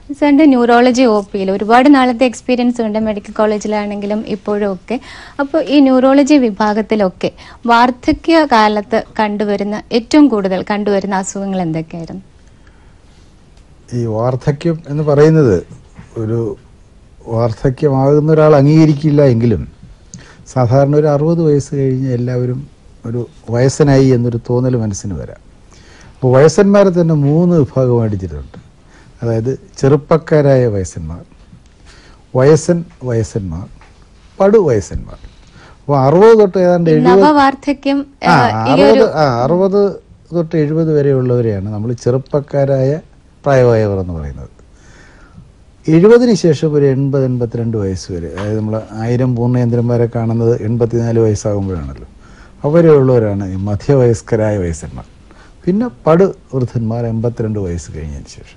സാറിൻ്റെ neurology O പിയിൽ ഒരുപാട് നാളത്തെ എക്സ്പീരിയൻസ് ഉണ്ട് മെഡിക്കൽ കോളേജിലാണെങ്കിലും ഇപ്പോഴും ഒക്കെ അപ്പോൾ ഈ ന്യൂറോളജി വിഭാഗത്തിലൊക്കെ വാർദ്ധക്യ കാലത്ത് കണ്ടുവരുന്ന ഏറ്റവും കൂടുതൽ കണ്ടുവരുന്ന അസുഖങ്ങൾ എന്തൊക്കെയായിരുന്നു ഈ വാർദ്ധക്യം എന്ന് പറയുന്നത് ഒരു വാർദ്ധക്യമാകുന്ന ഒരാൾ അംഗീകരിക്കില്ല എങ്കിലും സാധാരണ ഒരു അറുപത് വയസ്സ് കഴിഞ്ഞ് എല്ലാവരും ഒരു വയസ്സനായി എന്നൊരു തോന്നൽ മനസ്സിന് വരാം അപ്പോൾ വയസ്സന്മാരെ തന്നെ മൂന്ന് വിഭാഗമായിട്ട് ചെയ്തിട്ടുണ്ട് അതായത് ചെറുപ്പക്കാരായ വയസ്സന്മാർ വയസ്സൻ വയസ്സന്മാർ പടു വയസ്സന്മാർ അപ്പോൾ അറുപത് തൊട്ട് ഏതാണ്ട് എഴുപത് നവവാർദ്ധക്യം ആ ആ, ഈ ഒരു അറുപത് ആ അറുപത് തൊട്ട് എഴുപത് വരെയുള്ളവരെയാണ് നമ്മൾ ചെറുപ്പക്കാരായ പ്രായമായവർ എന്ന് പറയുന്നത് എഴുപതിന് ശേഷം ഒരു എൺപത് എൺപത്തിരണ്ട് വയസ്സ് വരെ അതായത് നമ്മൾ ആയിരം പൂർണ്ണേന്ദ്രന്മാരെ കാണുന്നത് എൺപത്തിനാല് വയസ്സാകുമ്പോഴാണല്ലോ അവരെയുള്ളവരാണ് ഈ മധ്യവയസ്കരായ വയസ്സന്മാർ പിന്നെ പടു വൃദ്ധന്മാർ എൺപത്തിരണ്ട് വയസ്സ് കഴിഞ്ഞതിന് ശേഷം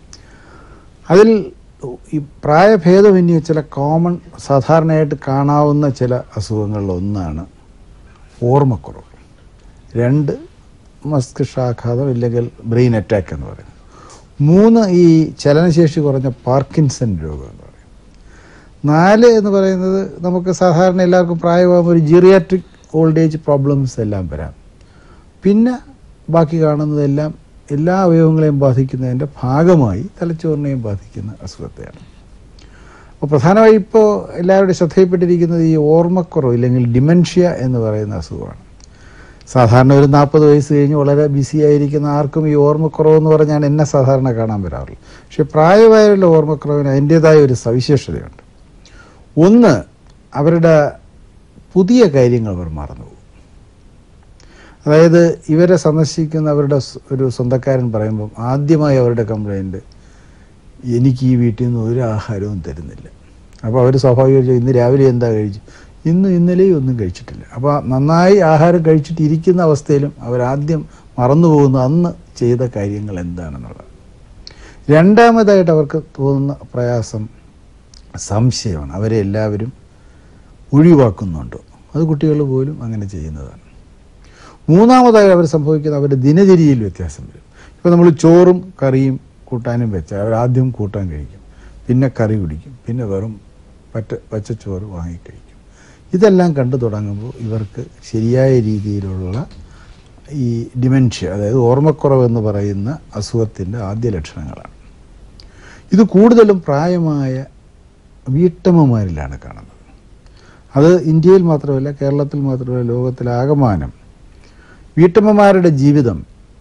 അതിൽ ഈ പ്രായഭേദമന്യേ ചില കോമൺ സാധാരണയായിട്ട് കാണാവുന്ന ചില അസുഖങ്ങളിൽ ഒന്നാണ് ഓർമ്മക്കുറവ് രണ്ട് മസ്തിഷ്കാഘാതം ഇല്ലെങ്കിൽ ബ്രെയിൻ അറ്റാക്ക് എന്ന് പറയുന്നത് മൂന്ന് ഈ ചലനശേഷി കുറഞ്ഞ പാർക്കിൻസൺ രോഗം എന്ന് പറയും നാല് എന്ന് പറയുന്നത് നമുക്ക് സാധാരണ എല്ലാവർക്കും പ്രായമാകുമ്പോൾ ഒരു ജിറിയാട്രിക് ഓൾഡ് ഏജ് പ്രോബ്ലംസ് എല്ലാം വരാം പിന്നെ ബാക്കി കാണുന്നതെല്ലാം എല്ലാ അവയവങ്ങളെയും ബാധിക്കുന്നതിൻ്റെ ഭാഗമായി തലച്ചോറിനെയും ബാധിക്കുന്ന അസുഖത്തെയാണ് അപ്പോൾ പ്രധാനമായി ഇപ്പോൾ എല്ലാവരുടെയും ശ്രദ്ധയിൽപ്പെട്ടിരിക്കുന്നത് ഈ ഓർമ്മക്കുറവ് ഇല്ലെങ്കിൽ ഡിമെൻഷ്യ എന്ന് പറയുന്ന അസുഖമാണ് സാധാരണ ഒരു നാൽപ്പത് വയസ്സ് കഴിഞ്ഞ് വളരെ ബിസി ആയിരിക്കുന്ന ആർക്കും ഈ ഓർമ്മക്കുറവെന്ന് പറഞ്ഞാൽ എന്നെ സാധാരണ കാണാൻ വരാറുള്ളൂ പക്ഷെ പ്രായമായുള്ള ഓർമ്മക്കുറവിന് അതിൻ്റേതായ ഒരു സവിശേഷതയുണ്ട് ഒന്ന് അവരുടെ പുതിയ കാര്യങ്ങൾ അവർ മറന്നുപോകും അതായത് ഇവരെ സന്ദർശിക്കുന്ന അവരുടെ സ് ഒരു സ്വന്തക്കാരൻ പറയുമ്പം ആദ്യമായി അവരുടെ കംപ്ലൈൻറ്റ് എനിക്ക് ഈ വീട്ടിൽ നിന്ന് ഒരു ആഹാരവും തരുന്നില്ല അപ്പോൾ അവർ സ്വാഭാവികമായിട്ടും ഇന്ന് രാവിലെ എന്താ കഴിച്ചു ഇന്നും ഇന്നലെയും ഒന്നും കഴിച്ചിട്ടില്ല അപ്പോൾ നന്നായി ആഹാരം കഴിച്ചിട്ടിരിക്കുന്ന അവസ്ഥയിലും അവരാദ്യം മറന്നു പോകുന്ന അന്ന് ചെയ്ത കാര്യങ്ങൾ എന്താണെന്നുള്ളത് രണ്ടാമതായിട്ട് അവർക്ക് തോന്നുന്ന പ്രയാസം സംശയമാണ് അവരെ എല്ലാവരും ഒഴിവാക്കുന്നുണ്ടോ അത് കുട്ടികൾ പോലും അങ്ങനെ ചെയ്യുന്നതാണ് മൂന്നാമതായി അവർ സംഭവിക്കുന്ന അവരുടെ ദിനചര്യയിൽ വ്യത്യാസം വരും ഇപ്പോൾ നമ്മൾ ചോറും കറിയും കൂട്ടാനും വെച്ചാൽ അവർ ആദ്യം കൂട്ടാൻ കഴിക്കും പിന്നെ കറി കുടിക്കും പിന്നെ വെറും പറ്റ പച്ചച്ചോറ് വാങ്ങി കഴിക്കും ഇതെല്ലാം കണ്ടു തുടങ്ങുമ്പോൾ ഇവർക്ക് ശരിയായ രീതിയിലുള്ള ഈ ഡിമെൻഷ്യ അതായത് ഓർമ്മക്കുറവ് എന്ന് പറയുന്ന അസുഖത്തിൻ്റെ ആദ്യ ലക്ഷണങ്ങളാണ് ഇത് കൂടുതലും പ്രായമായ വീട്ടമ്മമാരിലാണ് കാണുന്നത് അത് ഇന്ത്യയിൽ മാത്രമല്ല കേരളത്തിൽ മാത്രമല്ല ലോകത്തിലാകമാനം വീട്ടമ്മമാരുടെ ജീവിതം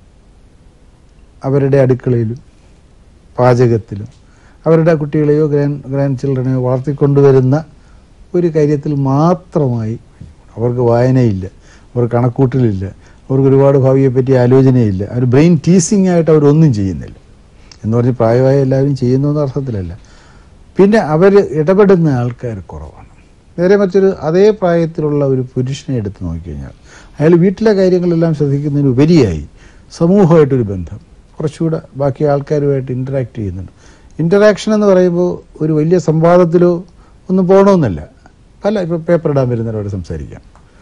അവരുടെ അടുക്കളയിലും പാചകത്തിലും അവരുടെ കുട്ടികളെയോ ഗ്രാൻഡ് ഗ്രാൻഡ് ചിൽഡ്രനെയോ വളർത്തിക്കൊണ്ടുവരുന്ന ഒരു കാര്യത്തിൽ മാത്രമായി അവർക്ക് വായനയില്ല അവർ കണക്കൂട്ടലില്ല അവർക്ക് ഒരുപാട് ഭാവിയെപ്പറ്റി ആലോചനയില്ല അവർ ബ്രെയിൻ ടീസിങ് ആയിട്ട് അവരൊന്നും ചെയ്യുന്നില്ല എന്ന് പറഞ്ഞ് പ്രായമായ എല്ലാവരും ചെയ്യുന്നു എന്ന അർത്ഥത്തിലല്ല പിന്നെ അവർ ഇടപെടുന്ന ആൾക്കാർ കുറവാണ് നേരെ മറ്റൊരു അതേ പ്രായത്തിലുള്ള ഒരു പുരുഷനെ എടുത്ത് നോക്കിക്കഴിഞ്ഞാൽ അയാൾ വീട്ടിലെ കാര്യങ്ങളെല്ലാം ശ്രദ്ധിക്കുന്നതിന് ഉപരിയായി സമൂഹമായിട്ടൊരു ബന്ധം കുറച്ചുകൂടെ ബാക്കി ആൾക്കാരുമായിട്ട് ഇൻറ്ററാക്ട് ചെയ്യുന്നുണ്ട് ഇൻറ്ററാക്ഷൻ എന്ന് പറയുമ്പോൾ ഒരു വലിയ സംവാദത്തിലോ ഒന്നും പോകണമെന്നല്ല പല ഇപ്പോൾ പേപ്പർ ഇടാൻ വരുന്നവരോട് സംസാരിക്കാം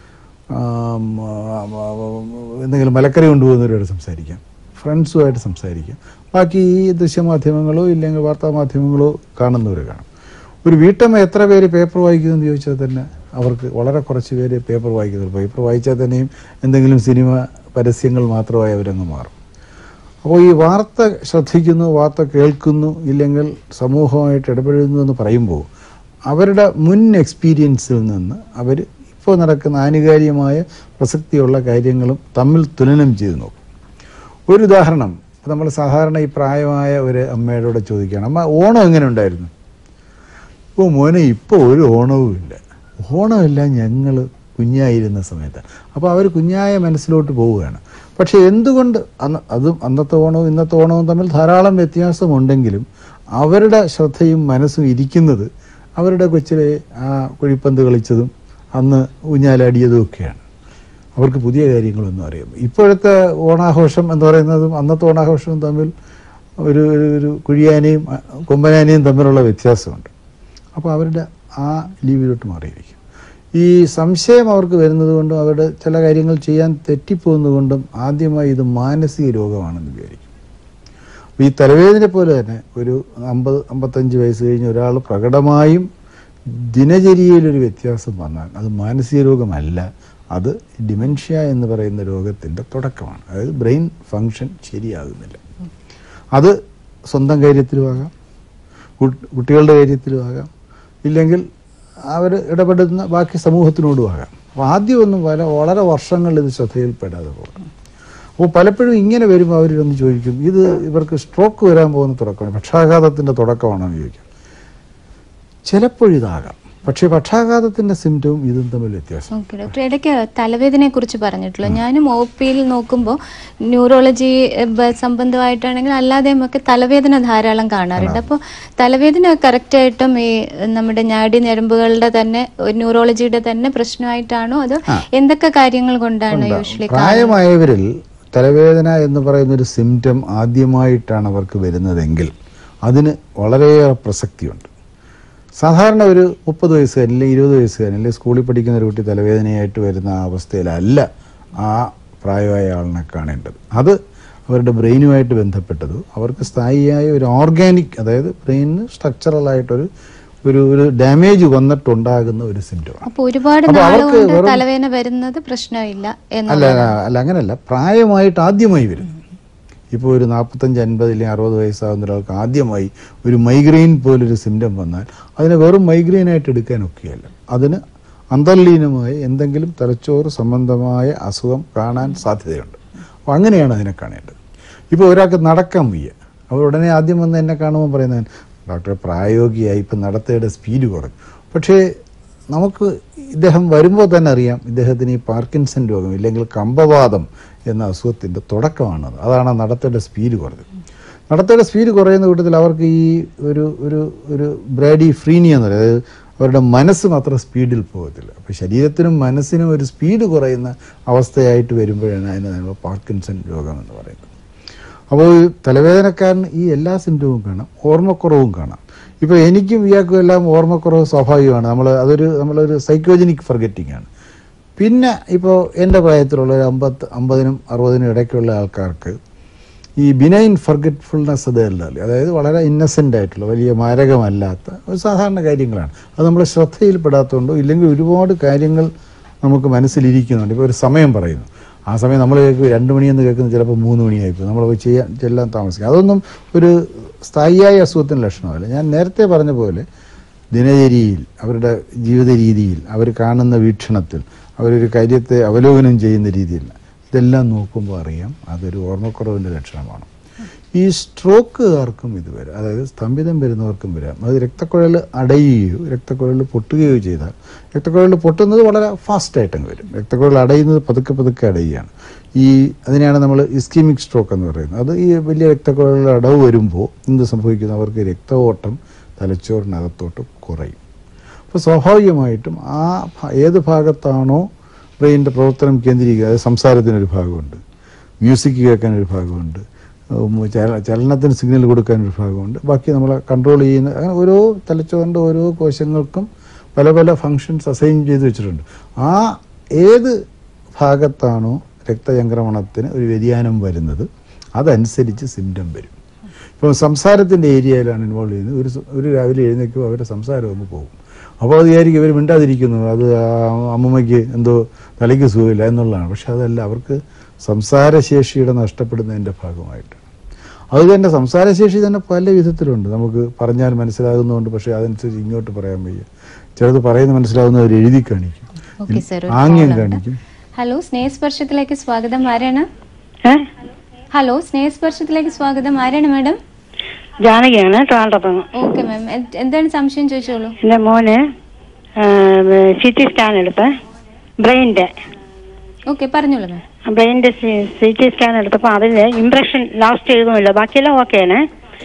ആം, ആ, ആ, എന്തെങ്കിലും മലക്കറി കൊണ്ടുപോകുന്നവരോട് സംസാരിക്കാം ഫ്രണ്ട്സുമായിട്ട് സംസാരിക്കാം ബാക്കി ഈ ദൃശ്യമാധ്യമങ്ങളോ ഇല്ലെങ്കിൽ വാർത്താമാധ്യമങ്ങളോ കാണുന്നവർ കാണും ഒരു വീട്ടമ്മ എത്ര പേര് പേപ്പർ വായിക്കുന്നതെന്ന് ചോദിച്ചാൽ തന്നെ അവർക്ക് വളരെ കുറച്ച് പേര് പേപ്പർ വായിക്കുന്നുള്ളൂ പേപ്പർ വായിച്ചാൽ തന്നെയും എന്തെങ്കിലും സിനിമ പരസ്യങ്ങൾ മാത്രമായി അവരങ്ങ് മാറും അപ്പോൾ ഈ വാർത്ത ശ്രദ്ധിക്കുന്നു വാർത്ത കേൾക്കുന്നു ഇല്ലെങ്കിൽ സമൂഹമായിട്ട് ഇടപെടുന്നു എന്ന് പറയുമ്പോൾ അവരുടെ മുൻ എക്സ്പീരിയൻസിൽ നിന്ന് അവർ ഇപ്പോൾ നടക്കുന്ന ആനുകാലികമായ പ്രസക്തിയുള്ള കാര്യങ്ങളും തമ്മിൽ തുലനം ചെയ്ത് നോക്കും ഒരു ഉദാഹരണം നമ്മൾ സാധാരണ ഈ പ്രായമായ ഒരു അമ്മയോട് ചോദിക്കുകയാണ് അമ്മ ഓണം എങ്ങനെ ഉണ്ടായിരുന്നു ഇപ്പോൾ മോനെ ഇപ്പോൾ ഒരു ഓണവും ഇല്ല ഓണമെല്ലാം ഞങ്ങൾ കുഞ്ഞായിരുന്ന സമയത്താണ് അപ്പോൾ അവർ കുഞ്ഞായ മനസ്സിലോട്ട് പോവുകയാണ് പക്ഷേ എന്തുകൊണ്ട് അന്ന് അതും അന്നത്തെ ഓണവും ഇന്നത്തെ ഓണവും തമ്മിൽ ധാരാളം വ്യത്യാസമുണ്ടെങ്കിലും അവരുടെ ശ്രദ്ധയും മനസ്സും ഇരിക്കുന്നത് അവരുടെ കൊച്ചിലെ ആ കുഴിപ്പന്ത് കളിച്ചതും അന്ന് ഊഞ്ഞാലാടിയതും ഒക്കെയാണ് അവർക്ക് പുതിയ കാര്യങ്ങളൊന്നും അറിയാം ഇപ്പോഴത്തെ ഓണാഘോഷം എന്ന് പറയുന്നതും അന്നത്തെ ഓണാഘോഷവും തമ്മിൽ ഒരു ഒരു ഒരു കുഴിയാനയും അ, കൊമ്പനാനയും തമ്മിലുള്ള വ്യത്യാസമുണ്ട് അപ്പോൾ അവരുടെ ആ ലീവിലോട്ട് മാറിയിരിക്കും ഈ സംശയം അവർക്ക് വരുന്നത് കൊണ്ടും അവരുടെ ചില കാര്യങ്ങൾ ചെയ്യാൻ തെറ്റിപ്പോകുന്നത് കൊണ്ടും ആദ്യമായി ഇത് മാനസിക രോഗമാണെന്ന് വിചാരിക്കും ഈ തലവേദന പോലെ തന്നെ ഒരു അമ്പത് അമ്പത്തഞ്ച് വയസ്സ് കഴിഞ്ഞ് ഒരാൾ പ്രകടമായും ദിനചര്യയിലൊരു വ്യത്യാസം വന്നാൽ അത് മാനസിക രോഗമല്ല അത് ഡിമെൻഷ്യ എന്ന് പറയുന്ന രോഗത്തിൻ്റെ തുടക്കമാണ് അതായത് ബ്രെയിൻ ഫങ്ഷൻ ശരിയാകുന്നില്ല അത് സ്വന്തം കാര്യത്തിലുമാകാം കുട്ട്- കുട്ടികളുടെ കാര്യത്തിലുമാകാം ഇല്ലെങ്കിൽ അവർ ഇടപെടുന്ന ബാക്കി സമൂഹത്തിനോടുമാകാം അപ്പോൾ ആദ്യമൊന്നും പല വളരെ വർഷങ്ങൾ ഇത് ശ്രദ്ധയിൽപ്പെടാതെ പോകും അപ്പോൾ പലപ്പോഴും ഇങ്ങനെ വരുമ്പോൾ അവരൊന്ന് ചോദിക്കും ഇത് ഇവർക്ക് സ്ട്രോക്ക് വരാൻ പോകുന്ന തുടക്കമാണ് പക്ഷാഘാതത്തിൻ്റെ തുടക്കമാണോ എന്ന് ചോദിക്കും ചിലപ്പോഴിതാകാം പക്ഷേ പക്ഷാഘാതത്തിൻ്റെ സിംറ്റവും ഇതും തമ്മിൽ വ്യത്യാസം ഓക്കെ ഡോക്ടർ ഇടയ്ക്ക് തലവേദനയെ കുറിച്ച് പറഞ്ഞിട്ടുള്ളൂ ഞാനും ഒ പിയിൽ നോക്കുമ്പോൾ ന്യൂറോളജി ബ- സംബന്ധമായിട്ടാണെങ്കിൽ അല്ലാതെയും ഒക്കെ തലവേദന ധാരാളം കാണാറുണ്ട് അപ്പോൾ തലവേദന കറക്റ്റായിട്ടും ഈ നമ്മുടെ ഞാടി ഞരമ്പുകളുടെ തന്നെ ന്യൂറോളജിയുടെ തന്നെ പ്രശ്നമായിട്ടാണോ അതോ എന്തൊക്കെ കാര്യങ്ങൾ കൊണ്ടാണ് യൂഷ്വലി പ്രായമായവരിൽ തലവേദന എന്ന് പറയുന്ന ഒരു സിംറ്റം ആദ്യമായിട്ടാണ് അവർക്ക് വരുന്നതെങ്കിൽ അതിന് വളരെയേറെ പ്രസക്തിയുണ്ട് സാധാരണ ഒരു മുപ്പത് വയസ്സുകാരൻ അല്ലെങ്കിൽ ഇരുപത് വയസ്സുകാരൻ അല്ലെങ്കിൽ സ്കൂളിൽ പഠിക്കുന്ന ഒരു കുട്ടി തലവേദനയായിട്ട് വരുന്ന ആ അവസ്ഥയിലല്ല ആ പ്രായമായ ആളിനെ കാണേണ്ടത് അത് അവരുടെ ബ്രെയിനുമായിട്ട് ബന്ധപ്പെട്ടതോ അവർക്ക് സ്ഥായിയായ ഒരു ഓർഗാനിക് അതായത് ബ്രെയിനിന് സ്ട്രക്ചറലായിട്ടൊരു ഒരു ഒരു ഡാമേജ് വന്നിട്ടുണ്ടാകുന്ന ഒരു സിംറ്റമാണ് അപ്പോൾ ഒരുപാട് അപ്പോൾ നാൾ അവർക്ക് കൊണ്ട് വെറും- തലവേദന വരുന്നത് പ്രശ്നമില്ല എന്ന് അല്ല അല്ല അല്ല അങ്ങനല്ല പ്രായമായിട്ട് ആദ്യമായി വരും ഇപ്പോൾ ഒരു നാൽപ്പത്തഞ്ച് അൻപത് അല്ലെങ്കിൽ അറുപത് വയസ്സാകുന്ന ഒരാൾക്ക് ആദ്യമായി ഒരു മൈഗ്രെയിൻ പോലൊരു സിംറ്റം വന്നാൽ അതിനെ വെറും മൈഗ്രെയിൻ ആയിട്ട് എടുക്കാൻ ഒക്കെയല്ല അതിന് അന്തർലീനമായി എന്തെങ്കിലും തലച്ചോറ് സംബന്ധമായ അസുഖം കാണാൻ സാധ്യതയുണ്ട് അപ്പോൾ അങ്ങനെയാണ് അതിനെ കാണേണ്ടത് ഇപ്പോൾ ഒരാൾക്ക് നടക്കാൻ വയ്യ അവർ ഉടനെ ആദ്യം വന്ന് എന്നെ കാണുമ്പോൾ പറയുന്നത് ഡോക്ടർ പ്രായോഗികമായി ഇപ്പം നടത്തയുടെ സ്പീഡ് കുറഞ്ഞു പക്ഷേ നമുക്ക് ഇദ്ദേഹം വരുമ്പോൾ തന്നെ അറിയാം ഇദ്ദേഹത്തിന് ഈ പാർക്കിൻസൺ രോഗം ഇല്ലെങ്കിൽ കമ്പവാദം എന്ന അസുഖത്തിൻ്റെ തുടക്കമാണത് അതാണ് ആ നടത്തയുടെ സ്പീഡ് കുറഞ്ഞത് നടത്തയുടെ സ്പീഡ് കുറയുന്ന കൂട്ടത്തിൽ അവർക്ക് ഈ ഒരു ഒരു ഒരു ബ്രാഡി ഫ്രീനി എന്ന് പറയുന്നത് അതായത് അവരുടെ മനസ്സും അത്ര സ്പീഡിൽ പോകത്തില്ല അപ്പോൾ ശരീരത്തിനും മനസ്സിനും ഒരു സ്പീഡ് കുറയുന്ന അവസ്ഥയായിട്ട് വരുമ്പോഴാണ് അതിനെ നമ്മൾ പാർക്കിൻസൺ രോഗം എന്ന് പറയുന്നത് അപ്പോൾ ഈ തലവേദനക്കാരന് ഈ എല്ലാ സിംറ്റവും കാണാം ഓർമ്മക്കുറവും കാണാം ഇപ്പോൾ എനിക്കും ഇയാൾക്കും എല്ലാം ഓർമ്മക്കുറവ് സ്വാഭാവികമാണ് നമ്മൾ അതൊരു നമ്മളൊരു സൈക്കോജനിക് ഫർഗറ്റിംഗ് ആണ് പിന്നെ ഇപ്പോൾ എൻ്റെ പ്രായത്തിലുള്ള ഒരു അമ്പത്ത് അമ്പതിനും അറുപതിനും ഇടയ്ക്കുള്ള ആൾക്കാർക്ക് ഈ ബിനൈൻ ഫർഗറ്റ്ഫുൾനെസ് അത് അല്ല അതായത് വളരെ ഇന്നസെൻ്റ് ആയിട്ടുള്ള വലിയ മാരകമല്ലാത്ത ഒരു സാധാരണ കാര്യങ്ങളാണ് അത് നമ്മൾ ശ്രദ്ധയിൽപ്പെടാത്തതുകൊണ്ടോ ഇല്ലെങ്കിൽ ഒരുപാട് കാര്യങ്ങൾ നമുക്ക് മനസ്സിലിരിക്കുന്നുണ്ട് ഇപ്പോൾ ഒരു സമയം പറയുന്നു ആ സമയം നമ്മൾ കേൾക്കും രണ്ട് മണിയെന്ന് കേൾക്കുന്നത് ചിലപ്പോൾ മൂന്ന് മണിയായിപ്പോൾ നമ്മൾ പോയി ചെയ്യാൻ ചെല്ലാൻ താമസിക്കും അതൊന്നും ഒരു സ്ഥായിയായ അസുഖത്തിൻ്റെ ലക്ഷണമല്ല ഞാൻ നേരത്തെ പറഞ്ഞ പോലെ ദിനചര്യയിൽ അവരുടെ ജീവിത രീതിയിൽ അവർ കാണുന്ന വീക്ഷണത്തിൽ അവരൊരു കാര്യത്തെ അവലോകനം ചെയ്യുന്ന രീതിയിൽ ഇതെല്ലാം നോക്കുമ്പോൾ അറിയാം അതൊരു ഓർമ്മക്കുറവിൻ്റെ ലക്ഷണമാണ് ഈ സ്ട്രോക്കുകാർക്കും ഇത് വരാം അതായത് സ്തംഭിതം വരുന്നവർക്കും വരാം അത് രക്തക്കുഴൽ അടയുകയോ രക്തക്കുഴൽ പൊട്ടുകയോ ചെയ്താൽ രക്തക്കുഴൽ പൊട്ടുന്നത് വളരെ ഫാസ്റ്റായിട്ടങ്ങ് വരും രക്തക്കുഴൽ അടയുന്നത് പതുക്കെ പതുക്കെ അടയുകയാണ് ഈ അതിനെയാണ് നമ്മൾ ഇസ്കീമിക് സ്ട്രോക്ക് എന്ന് പറയുന്നത് അത് ഈ വലിയ രക്തക്കുഴലിൽ അടവ് വരുമ്പോൾ എന്ത് സംഭവിക്കുന്നു അവർക്ക് രക്തഓട്ടം തലച്ചോറിനകത്തോട്ട് കുറയും അപ്പോൾ സ്വാഭാവികമായിട്ടും ആ ഭ- ഏത് ഭാഗത്താണോ ബ്രെയിനിൻ്റെ പ്രവർത്തനം കേന്ദ്രീകരിക്കുക അതായത് സംസാരത്തിനൊരു ഭാഗമുണ്ട് മ്യൂസിക് കേൾക്കാനൊരു ഭാഗമുണ്ട് ഉം, ചല- ചലനത്തിന് സിഗ്നൽ കൊടുക്കാനൊരു ഭാഗമുണ്ട് ബാക്കി നമ്മളെ കൺട്രോൾ ചെയ്യുന്ന അങ്ങനെ ഓരോ തലച്ചോറിൻ്റെ ഓരോ കോശങ്ങൾക്കും പല പല ഫങ്ഷൻസ് അസൈൻ ചെയ്ത് വെച്ചിട്ടുണ്ട് ആ ഏത് ഭാഗത്താണോ രക്തചംക്രമണത്തിന് ഒരു വ്യതിയാനം വരുന്നത് അതനുസരിച്ച് സിംറ്റം വരും ഇപ്പോൾ സംസാരത്തിൻ്റെ ഏരിയയിലാണ് ഇൻവോൾവ് ചെയ്യുന്നത് ഒരു സ- ഒരു രാവിലെ എഴുന്നേക്കുമ്പോൾ അവരുടെ സംസാരം അങ്ങ് പോകും അപ്പോൾ അത് വിചാരിക്കും ഇവർ മിണ്ടാതിരിക്കുന്നു അത് ആ അമ്മമ്മയ്ക്ക് എന്തോ തലയ്ക്ക് സുഖമില്ല എന്നുള്ളതാണ് പക്ഷെ അതല്ല അവർക്ക് സംസാരശേഷിയുടെ നഷ്ടപ്പെടുന്നതിൻ്റെ ഭാഗമായിട്ടാണ് അത് തന്നെ സംസാരശേഷി തന്നെ പല വിധത്തിലുണ്ട് നമുക്ക് പറഞ്ഞാൽ മനസ്സിലാകുന്നതുകൊണ്ട് പക്ഷേ അതനുസരിച്ച് ഇങ്ങോട്ട് പറയാൻ വയ്യ ചിലത് പറയുന്ന മനസ്സിലാവുന്നവർ എഴുതി കാണിക്കും ഓക്കെ സർ ഒരു ആംഗ്യം call ഉണ്ട്. കാണിക്കും ഹലോ സ്നേഹസ്പർശത്തിലേക്ക് സ്വാഗതം ആരാണ് ഏ? ഹലോ സ്നേഹസ്പർശത്തിലേക്ക് സ്വാഗതം ആരാണ് മാഡം ജാനകിയാണ് ട്രാൻഡ്രപ്പം ഓക്കെ മാം എന്താണ് സംശയം ചോദിച്ചോളൂ എൻ്റെ മോന് സി ടി സ്കാൻ എടുത്ത് ബ്രെയിൻ്റെ ഓക്കെ പറഞ്ഞോളൂ മാം ബ്രെയിൻ്റെ സി ടി സ്കാൻ എടുത്തപ്പോൾ അതിൽ ഇംപ്രഷൻ ലാസ്റ്റ് എഴുതുന്നില്ല ബാക്കിയെല്ലാം ഓക്കെയാണ്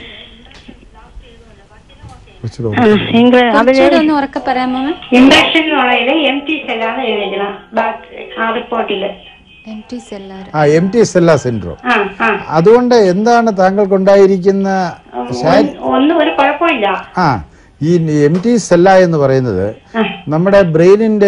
കുറച്ചുകൂടെ അതിൽ കുറച്ചുകൂടെ ഒന്ന് ഉറക്കെ പറയാമോ മാം ഇംപ്രഷനിലുള്ളതിൽ എം ടി സെല്ലാണ് എഴുതിക്കണം ബാക്കി ആ റിപ്പോർട്ടിൽ എം ടി സെല്ലാർ ആ എം ടി സെല്ല സിൻഡ്രോം ആ ആ അതുകൊണ്ട് എന്താണ് താങ്കൾക്കുണ്ടായിരിക്കുന്ന ശാരീ- ഒന്നും ഒരു കുഴപ്പമില്ല ആ ഈ എം ടി സെല്ല എന്ന് പറയുന്നത് നമ്മുടെ ബ്രെയിനിന്റെ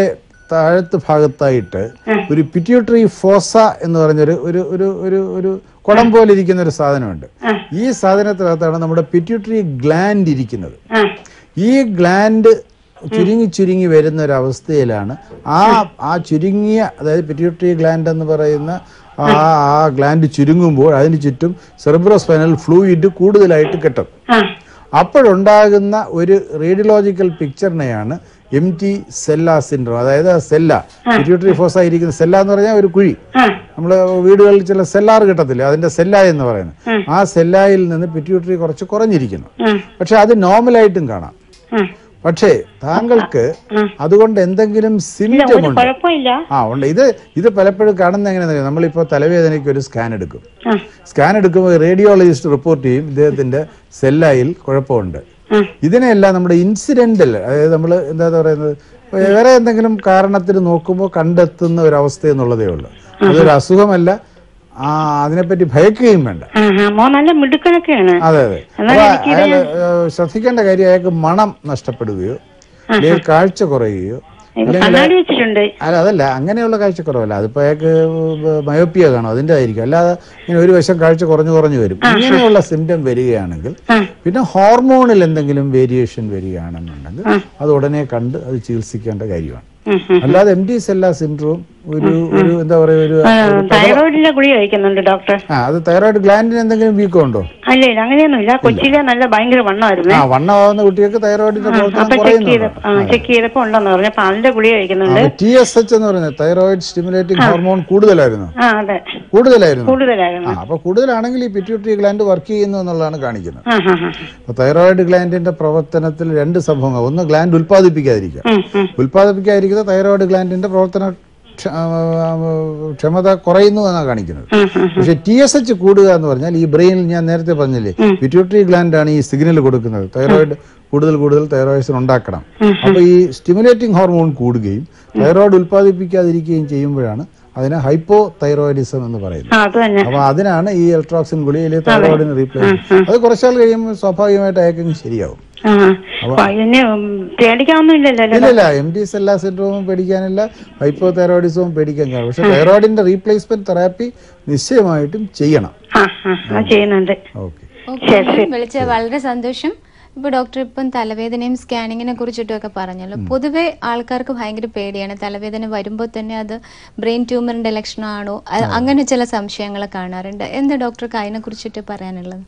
താഴത്ത് ഭാഗത്തായിട്ട് ഒരു പിറ്റ്യൂട്ടറി ഫോസ എന്ന് പറഞ്ഞൊരു ഒരു ഒരു ഒരു ഒരു കുടം പോലെ ഇരിക്കുന്ന ഒരു സാധനമുണ്ട് ഈ സാധനത്തിനകത്താണ് നമ്മുടെ പിറ്റ്യൂട്ടറി ഗ്ലാൻഡ് ഇരിക്കുന്നത് ആ ഈ ഗ്ലാൻഡ് ചുരുങ്ങി ചുരുങ്ങി വരുന്ന ഒരു അവസ്ഥയിലാണ് ആ ആ ചുരുങ്ങിയ അതായത് പിറ്റ്യൂട്ടറി ഗ്ലാൻഡ് എന്ന് പറയുന്ന ആ ആ ഗ്ലാൻഡ് ചുരുങ്ങുമ്പോൾ അതിന് ചുറ്റും സെറിബ്രോസ്പൈനൽ ഫ്ലൂയിഡ് കൂടുതലായിട്ട് കിട്ടും ആ അപ്പോഴുണ്ടാകുന്ന ഒരു റേഡിയോളജിക്കൽ പിക്ചറിനെയാണ് എം ടി സെല്ല സിൻഡ്രോം അതായത് ആ സെല്ല പിറ്റ്യൂട്ടറി ഫോസ് ആയിരിക്കുന്ന സെല്ല എന്ന് പറഞ്ഞാൽ ഒരു കുഴി ആ നമ്മൾ വീടുകളിൽ ചില സെല്ലാർ കിട്ടത്തില്ല അതിന്റെ സെല്ല എന്ന് പറയുന്നത് ആ സെല്ലായിൽ നിന്ന് പിറ്റ്യൂട്ടറി കുറച്ച് കുറഞ്ഞിരിക്കുന്നു ആ പക്ഷെ അത് നോർമലായിട്ടും കാണാം ആ പക്ഷേ താങ്കൾക്ക് അതുകൊണ്ട് എന്തെങ്കിലും ഇല്ല സിംറ്റം ഒരു ഉണ്ട് കുഴപ്പമില്ല ആ ഉണ്ട് ഇത് ഇത് പലപ്പോഴും കാണുന്ന എങ്ങനെയാണെന്ന് നമ്മളിപ്പോൾ തലവേദനയ്ക്ക് ഒരു സ്കാൻ എടുക്കും ആ സ്കാൻ എടുക്കുമ്പോൾ റേഡിയോളജിസ്റ്റ് റിപ്പോർട്ട് ചെയ്യും ഇദ്ദേഹത്തിന്റെ സെല്ലായിൽ കുഴപ്പമുണ്ട് ആ ഇതിനെല്ലാം നമ്മുടെ ഇൻസിഡന്റൽ അതായത് നമ്മൾ എന്താ പറയുന്നത് വേറെ എന്തെങ്കിലും കാരണത്തിന് നോക്കുമ്പോൾ കണ്ടെത്തുന്ന ഒരു അവസ്ഥ എന്നുള്ളതേ ഉള്ളൂ അതൊരു അസുഖമല്ല ആ അതിനെപ്പറ്റി ഭയക്കുകയും വേണ്ട ആ ആ മോൻ നല്ല മിടുക്കനൊക്കെയാണ് അതെ അതെ അപ്പൊ അയാള് ഏഹ്, ശ്രദ്ധിക്കേണ്ട കാര്യം അയാൾക്ക് മണം നഷ്ടപ്പെടുകയോ അല്ലെങ്കിൽ കാഴ്ച കുറയുകയോ ഇപ്പൊ കണ്ണാടി വെച്ചിട്ടുണ്ട് അല്ല അതല്ല അങ്ങനെയുള്ള കാഴ്ചക്കുറവല്ല അതിപ്പോ അയാൾക്ക് മയോപ്പിയ കാണും അതിന്റെ ആയിരിക്കും അല്ലാതെ ഇങ്ങനെ ഒരു വശം കാഴ്ച കുറഞ്ഞു കുറഞ്ഞു വരും ഇങ്ങനെയുള്ള സിംറ്റം വരികയാണെങ്കിൽ ആ. പിന്നെ ഹോർമോണിൽ എന്തെങ്കിലും വേരിയേഷൻ വരികയാണെന്നുണ്ടെങ്കിൽ അത് ഉടനെ കണ്ട് അത് ചികിത്സിക്കേണ്ട കാര്യമാണ് ഉം, ഉം. അല്ലാതെ എം ഡി സെല്ല സിൻഡ്രോം ഒരു ഒരു എന്താ പറയുക ഒരു ആ, തൈറോയിഡിന്റെ ഗുളി കഴിക്കുന്നുണ്ട് ഡോക്ടർ ആ അത് തൈറോയിഡ് ഗ്ലാൻഡിന് എന്തെങ്കിലും വീക്കം ഉണ്ടോ അല്ല ഇല്ല അങ്ങനെയൊന്നുമില്ല കൊച്ചിയിലെ നല്ല ഭയങ്കര വണ്ണമായിരുന്നു ആ വണ്ണമാവുന്ന കുട്ടികൾക്ക് തൈറോയിഡിന്റെ പ്രവർത്തനം അപ്പൊ ചെക്ക് കുറയുന്നുണ്ട് ചെയ്തപ്പോ ആ ചെക്ക് ചെയ്തപ്പോ ഉണ്ടെന്ന് പറഞ്ഞു അപ്പൊ അതിന്റെ ഗുളി കഴിക്കുന്നുണ്ട് ടി എസ് എച്ച് എന്ന് പറയുന്നത് തൈറോയിഡ് സ്റ്റിമുലേറ്റിംഗ് ഹോർമോൺ കൂടുതലായിരുന്നു ആ അതെ കൂടുതലായിരുന്നു കൂടുതലായിരുന്നു ആ അപ്പൊ കൂടുതലാണെങ്കിൽ ഈ പിറ്റ്യൂട്ടറി ഗ്ലാൻഡ് വർക്ക് ചെയ്യുന്നു എന്നുള്ളതാണ് കാണിക്കുന്നത് ആ ആ ആ അപ്പൊ തൈറോയിഡ് ഗ്ലാൻഡിന്റെ പ്രവർത്തനത്തിൽ രണ്ട് സംഭവങ്ങൾ ഒന്ന് ഗ്ലാൻഡ് ഉൽപ്പാദിപ്പിക്കാതിരിക്കുക ഉം, ഉം. ഉൽപ്പാദിപ്പിക്കാതിരിക്കുന്ന തൈറോയിഡ് ഗ്ലാൻഡിന്റെ പ്രവർത്തന ക്ഷ- ആ, ആ, ക്ഷമത കുറയുന്നു എന്നാണ് കാണിക്കുന്നത് ഉം, ഉം. പക്ഷെ ടി എസ് എച്ച് കൂടുക എന്ന് പറഞ്ഞാൽ ഈ ബ്രെയിനിൽ ഞാൻ നേരത്തെ പറഞ്ഞില്ലേ പിറ്റ്യൂട്ടറി ഗ്ലാൻഡ് ആണ് ഈ സിഗ്നൽ കൊടുക്കുന്നത് തൈറോയിഡ് കൂടുതൽ കൂടുതൽ തൈറോയിഡ്സിന് ഉണ്ടാക്കണം അപ്പൊ ഈ സ്റ്റിമുലേറ്റിംഗ് ഹോർമോൺ കൂടുകയും തൈറോയിഡ് ഉൽപ്പാദിപ്പിക്കാതിരിക്കുകയും ചെയ്യുമ്പോഴാണ് അതിനെ ഹൈപ്പോ തൈറോയിഡിസം എന്ന് പറയുന്നത് ആ അത് തന്നെ അപ്പൊ അതിനാണ് ഈ എലക്ട്രോക്സിൻ ഗുളികയിൽ തൈറോയിഡിന് റീപ്ലേസ് അത് കുറച്ചാൾ കഴിയുമ്പോൾ സ്വാഭാവികമായിട്ട് അയക്കും ശരിയാവും ആ അപ്പൊ അതിന് ഉം, പേടിക്കാനൊന്നുമില്ലല്ലോ അല്ലേ? ഇല്ലില്ല എം ഡി സെല്ലാ സിൻഡ്രോമും പേടിക്കാനില്ല ഹൈപ്പോ തൈറോയിഡിസവും പേടിക്കാൻ കാണും പക്ഷെ തൈറോയിഡിന്റെ റീപ്ലേസ്മെന്റ് തെറാപ്പി നിശ്ചയമായിട്ടും ചെയ്യണം ആ ആ അത് ചെയ്യുന്നുണ്ട് ഓക്കെ ഓക്കെ വിളിച്ച വളരെ സന്തോഷം ഇപ്പൊ ഡോക്ടർ ഇപ്പം തലവേദനയും സ്കാനിങ്ങിനെ കുറിച്ചിട്ടും ഒക്കെ പറഞ്ഞല്ലോ പൊതുവെ ആൾക്കാർക്ക് ഭയങ്കര പേടിയാണ് തലവേദന വരുമ്പോൾ തന്നെ അത് ബ്രെയിൻ ട്യൂമറിന്റെ ലക്ഷണമാണോ അ- അങ്ങനെ ചില സംശയങ്ങൾ കാണാറുണ്ട് എന്താ ഡോക്ടർക്ക് അതിനെ കുറിച്ചിട്ട് പറയാനുള്ളത്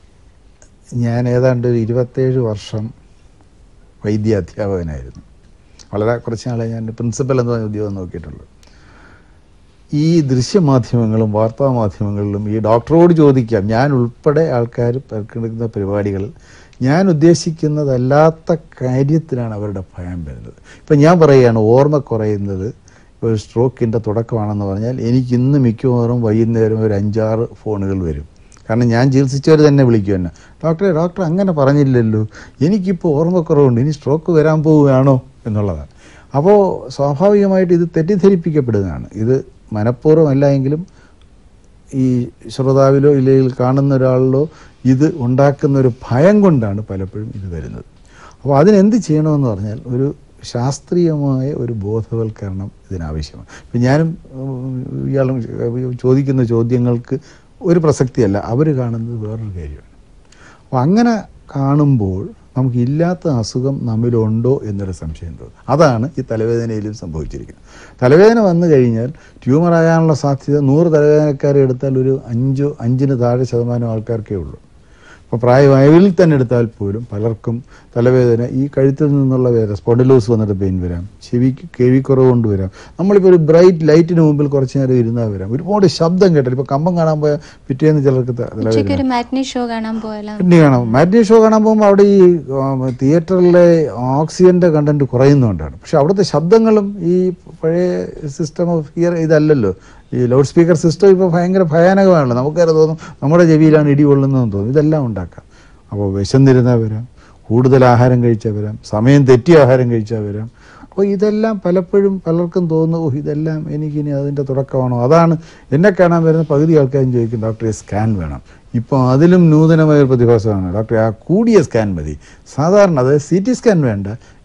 ഞാൻ ഏതാണ്ട് ഒരു ഇരുപത്തേഴ് വർഷം വൈദ്യാധ്യാപകനായിരുന്നു വളരെ കുറച്ച് നാളെ ഞാൻ പ്രിൻസിപ്പൽ എന്ന് പറഞ്ഞ ഉദ്യോഗം നോക്കിയിട്ടുള്ളൂ ഈ ദൃശ്യമാധ്യമങ്ങളും വാർത്താ മാധ്യമങ്ങളിലും ഈ ഡോക്ടറോട് ചോദിക്കാം ഞാൻ ഉൾപ്പെടെ ആൾക്കാർ പങ്കെടുക്കുന്ന പരിപാടികളിൽ ഞാൻ ഉദ്ദേശിക്കുന്നതല്ലാത്ത കാര്യത്തിലാണ് അവരുടെ ഭയം വരുന്നത് ഇപ്പം ഞാൻ പറയുകയാണ് ഓർമ്മ കുറയുന്നത് ഒരു സ്ട്രോക്കിൻ്റെ തുടക്കമാണെന്ന് പറഞ്ഞാൽ എനിക്ക് ഇന്ന് മിക്കവാറും വൈകുന്നേരം ഒരു അഞ്ചാറ് ഫോണുകൾ വരും കാരണം ഞാൻ ചികിത്സിച്ചവർ തന്നെ വിളിക്കും എന്നെ ഡോക്ടറെ ഡോക്ടർ അങ്ങനെ പറഞ്ഞില്ലല്ലോ എനിക്കിപ്പോൾ ഓർമ്മക്കുറവുണ്ട് ഇനി സ്ട്രോക്ക് വരാൻ പോവുകയാണോ എന്നുള്ളതാണ് അപ്പോൾ സ്വാഭാവികമായിട്ട് ഇത് തെറ്റിദ്ധരിപ്പിക്കപ്പെടുന്നതാണ് ഇത് മനഃപൂർവ്വമല്ല എങ്കിലും ഈ ശ്രോതാവിലോ ഇല്ലെങ്കിൽ കാണുന്ന ഒരാളിലോ ഇത് ഉണ്ടാക്കുന്ന ഒരു ഭയം കൊണ്ടാണ് പലപ്പോഴും ഇത് വരുന്നത് അപ്പോൾ അതിനെന്ത് ചെയ്യണമെന്ന് പറഞ്ഞാൽ ഒരു ശാസ്ത്രീയമായ ഒരു ബോധവൽക്കരണം ഇതിനാവശ്യമാണ് ഇപ്പം ഞാനും ഉം, ഇയാളും ചോദിക്കുന്ന ചോദ്യങ്ങൾക്ക് ഒരു പ്രസക്തിയല്ല അവർ കാണുന്നത് വേറൊരു കാര്യമാണ് അപ്പോൾ അങ്ങനെ കാണുമ്പോൾ നമുക്ക് ഇല്ലാത്ത അസുഖം നമ്മിലുണ്ടോ എന്നൊരു സംശയം തോന്നും അതാണ് ഈ തലവേദനയിലും സംഭവിച്ചിരിക്കുന്നത് തലവേദന വന്നു കഴിഞ്ഞാൽ ട്യൂമർ ആകാനുള്ള സാധ്യത നൂറ് തലവേദനക്കാരെ എടുത്താൽ ഒരു അഞ്ചോ അഞ്ചിന് താഴെ ശതമാനം ആൾക്കാർക്കേ ഉള്ളൂ അപ്പോൾ പ്രായമായവരിൽ തന്നെ എടുത്താൽ പോലും പലർക്കും തലവേദന ഈ കഴുത്തിൽ നിന്നുള്ള വേദന സ്പോണ്ടിലോസ് വന്നിട്ട് പെയിൻ വരാം ചെവിക്ക് കേൾവിക്കുറവ് കൊണ്ട് വരാം നമ്മളിപ്പോൾ ഒരു ബ്രൈറ്റ് ലൈറ്റിന് മുമ്പിൽ കുറച്ച് നേരം ഇരുന്നാൽ വരാം ഒരുപാട് ശബ്ദം കേട്ടാൽ ഇപ്പോൾ കമ്പം കാണാൻ പോയാൽ പിറ്റേന്ന് ചിലർക്ക് ത- തലവേദന ഉച്ചയ്ക്ക് ഒരു മാറ്റ്നി ഷോ കാണാൻ പോയാലോ പിന്നെ കാണാം മാറ്റിനി ഷോ കാണാൻ പോകുമ്പോൾ അവിടെ ഈ തിയേറ്ററിലെ ഓക്സിജന്റെ കണ്ടന്റ് കുറയുന്നുകൊണ്ടാണ് പക്ഷെ അവിടുത്തെ ശബ്ദങ്ങളും ഈ പഴയ സിസ്റ്റം ഓഫ് ഹിയർ ഇതല്ലല്ലോ ഈ ലൗഡ് സ്പീക്കർ സിസ്റ്റം ഇപ്പോൾ ഭയങ്കര ഭയാനകമാണല്ലോ നമുക്കത് തോന്നും നമ്മുടെ ചെവിയിലാണ് ഇടി കൊള്ളുന്നതെന്ന് തോന്നും ഇതെല്ലാം ഉണ്ടാക്കാം അപ്പോൾ വിശന്നിരുന്നാൽ വരാം കൂടുതൽ ആഹാരം കഴിച്ചാൽ വരാം സമയം തെറ്റി ആഹാരം കഴിച്ചാൽ വരാം അപ്പോൾ ഇതെല്ലാം പലപ്പോഴും പലർക്കും തോന്നുന്നു ഓ ഇതെല്ലാം എനിക്കിനി അതിൻ്റെ തുടക്കമാണോ അതാണ് എന്നെ കാണാൻ വരുന്ന പകുതി ആൾക്കാരും ചോദിക്കും ഡോക്ടറെ സ്കാൻ വേണം ഇപ്പോൾ അതിലും നൂതനമായ ഒരു പ്രതിഭാസമാണ് ഡോക്ടറെ ആ കൂടിയ സ്കാൻ മതി സാധാരണ അത് സി ടി സ്കാൻ വേണ്ട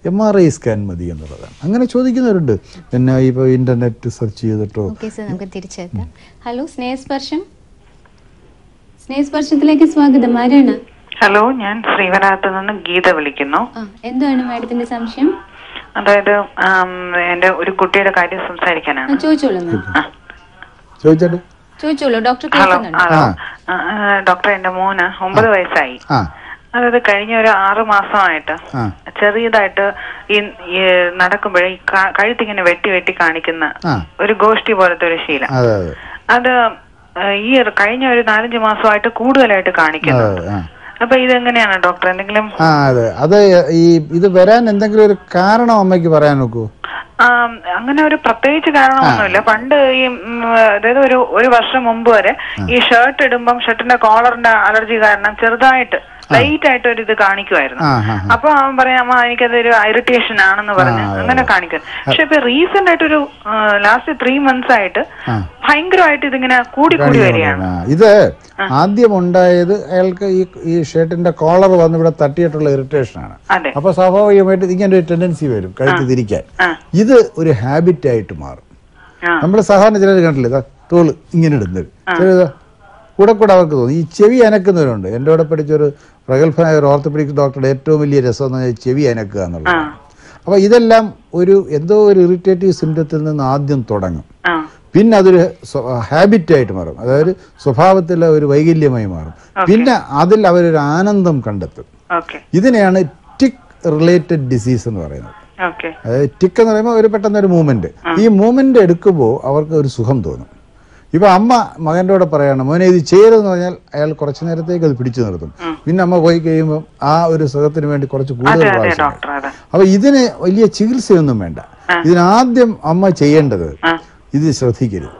എം ആർ ഐ സ്കാൻ മതി എന്നുള്ളതാണ് അങ്ങനെ ചോദിക്കുന്നവരുണ്ട് പിന്നെ ഇപ്പോൾ ഇൻ്റർനെറ്റ് സെർച്ച് ചെയ്തിട്ടോ ഓക്കെ സർ നമുക്ക് തിരിച്ചെത്താം ഹലോ സ്നേഹസ്പർശം സ്നേഹസ്പർശത്തിലേക്ക് സ്വാഗതം ആരാണ് ഹലോ ഞാൻ ശ്രീവരാത്ത് നിന്ന് ഗീത വിളിക്കുന്നു ആ എന്താണ് മാഡത്തിന്റെ സംശയം അതായത് ആം, എന്റെ ഒരു കുട്ടിയുടെ കാര്യം ആ സംസാരിക്കാനാണ് ചോദിച്ചോളൂ മാം ചോദിച്ചാട്ട് ചോദിച്ചോളൂ ഡോക്ടർ ഹലോ കേൾക്കുന്നുണ്ട് ഹലോ ആ, ആ, ഡോക്ടർ എന്റെ മോന് ഒമ്പത് വയസ്സായി ആ അതായത് കഴിഞ്ഞ ഒരു ആറ് മാസമായിട്ട് ആ ചെറിയതായിട്ട് ഈ ഈ നടക്കുമ്പോഴേ ഈ ക- കഴുത്തിങ്ങനെ വെട്ടി വെട്ടി കാണിക്കുന്ന ആ ഒരു ഗോഷ്ടി പോലത്തെ ഒരു ശീലം അതെ അതെ അത് ആ, ഈ ഒരു- കഴിഞ്ഞ ഒരു നാലഞ്ച് മാസമായിട്ട് കൂടുതലായിട്ട് കാണിക്കുന്നു അതെ ആ അപ്പൊ ഇതെങ്ങനെയാണ് ഡോക്ടർ എന്തെങ്കിലും ആ അതെ അത് ഈ ഇത് വരാൻ എന്തെങ്കിലും ഒരു കാരണം അമ്മയ്ക്ക് പറയാൻ നോക്കൂ ആം, അങ്ങനെ ഒരു പ്രത്യേകിച്ച് കാരണമൊന്നുമില്ല പണ്ട് ഈ ഉം, അതായത് ഒരു ഒരു വർഷം മുമ്പ് വരെ ഈ ഷർട്ട് ഇടുമ്പം ഷർട്ടിന്റെ കോളറിന്റെ അലർജി കാരണം ചെറുതായിട്ട് ലൈറ്റ് ആയിട്ട് ഒരു ഇത് കാണിക്കുമായിരുന്നു ആ ആ ആ. അപ്പൊ അവൻ പറയാം അമ്മ എനിക്കതൊരു ഇറിറ്റേഷൻ ആണെന്ന് പറഞ്ഞ് ആ, അതെ, അങ്ങനെ കാണിക്കും പക്ഷെ ഇപ്പൊ റീസെന്റ് ആയിട്ട് ഒരു ലാസ്റ്റ് ത്രീ മന്ത്സ് ആയിട്ട് ആ. ഭയങ്കരമായിട്ട് ഇതിങ്ങനെ കൂടി കൂടി വരികയാണ് ആ, ഇത് ആദ്യം ഉണ്ടായത് അയാൾക്ക് ഈ ഈ ഷർട്ടിന്റെ കോളർ വന്ന് ഇവിടെ തട്ടിയിട്ടുള്ള ഇറിറ്റേഷൻ ആണ് അതെ അപ്പൊ സ്വാഭാവികമായിട്ട് ഇങ്ങനെ ഒരു ടെൻഡൻസി വരും കഴുത്ത് തിരിക്കാൻ ആ. ഇത് ഒരു ഹാബിറ്റ് ആയിട്ട് മാറും ആ നമ്മൾ സാധാരണ ചിലർ കണ്ടില്ലേ ഇതാ തോള് ഇങ്ങനെ ഇടുന്നത് ചിലത് കൂടെ കൂടെ അവർക്ക് തോന്നും ഈ ചെവി അനക്കുന്നവരുണ്ട് എൻ്റെ കൂടെ പഠിച്ചൊരു പ്രഗത്ഭനായ ഒരു ഓർത്തോപെഡിക്സ് ഡോക്ടറുടെ ഏറ്റവും വലിയ രസം എന്ന് പറഞ്ഞാൽ ചെവി അനക്കുക എന്നുള്ളതാണ് അപ്പോൾ ഇതെല്ലാം ഒരു എന്തോ ഒരു ഇറിറ്റേറ്റീവ് സിംറ്റത്തിൽ നിന്ന് ആദ്യം തുടങ്ങും ആ പിന്നെ അതൊരു ഹാബിറ്റായിട്ട് മാറും അതായത് സ്വഭാവത്തിലെ ഒരു വൈകല്യമായി മാറും പിന്നെ അതിൽ അവരൊരു ആനന്ദം കണ്ടെത്തും ഓക്കെ ഇതിനെയാണ് ടിക് റിലേറ്റഡ് ഡിസീസ് എന്ന് പറയുന്നത് ഓക്കെ അതായത് ടിക്ക് എന്ന് പറയുമ്പോൾ ഒരു പെട്ടെന്ന് ഒരു മൂവ്മെന്റ് ഈ മൂവ്മെന്റ് എടുക്കുമ്പോൾ അവർക്ക് ഒരു സുഖം തോന്നും ഇപ്പൊ അമ്മ മകൻ്റെ കൂടെ പറയാണ് മോനെ ഇത് ചെയ്യരുതെന്ന് പറഞ്ഞാൽ അയാൾ കുറച്ചു നേരത്തേക്ക് അത് പിടിച്ചു നിർത്തും പിന്നെ അമ്മ പോയി കഴിയുമ്പോൾ ആ ഒരു സുഖത്തിന് വേണ്ടി കുറച്ച് കൂടുതൽ അതെ അതെ പ്രാവശ്യം ഡോക്ടർ അതെ അപ്പൊ ഇതിന് വലിയ ചികിത്സയൊന്നും വേണ്ട ഇതിനാദ്യം അമ്മ ചെയ്യേണ്ടത് ആ ഇത് ശ്രദ്ധിക്കരുത്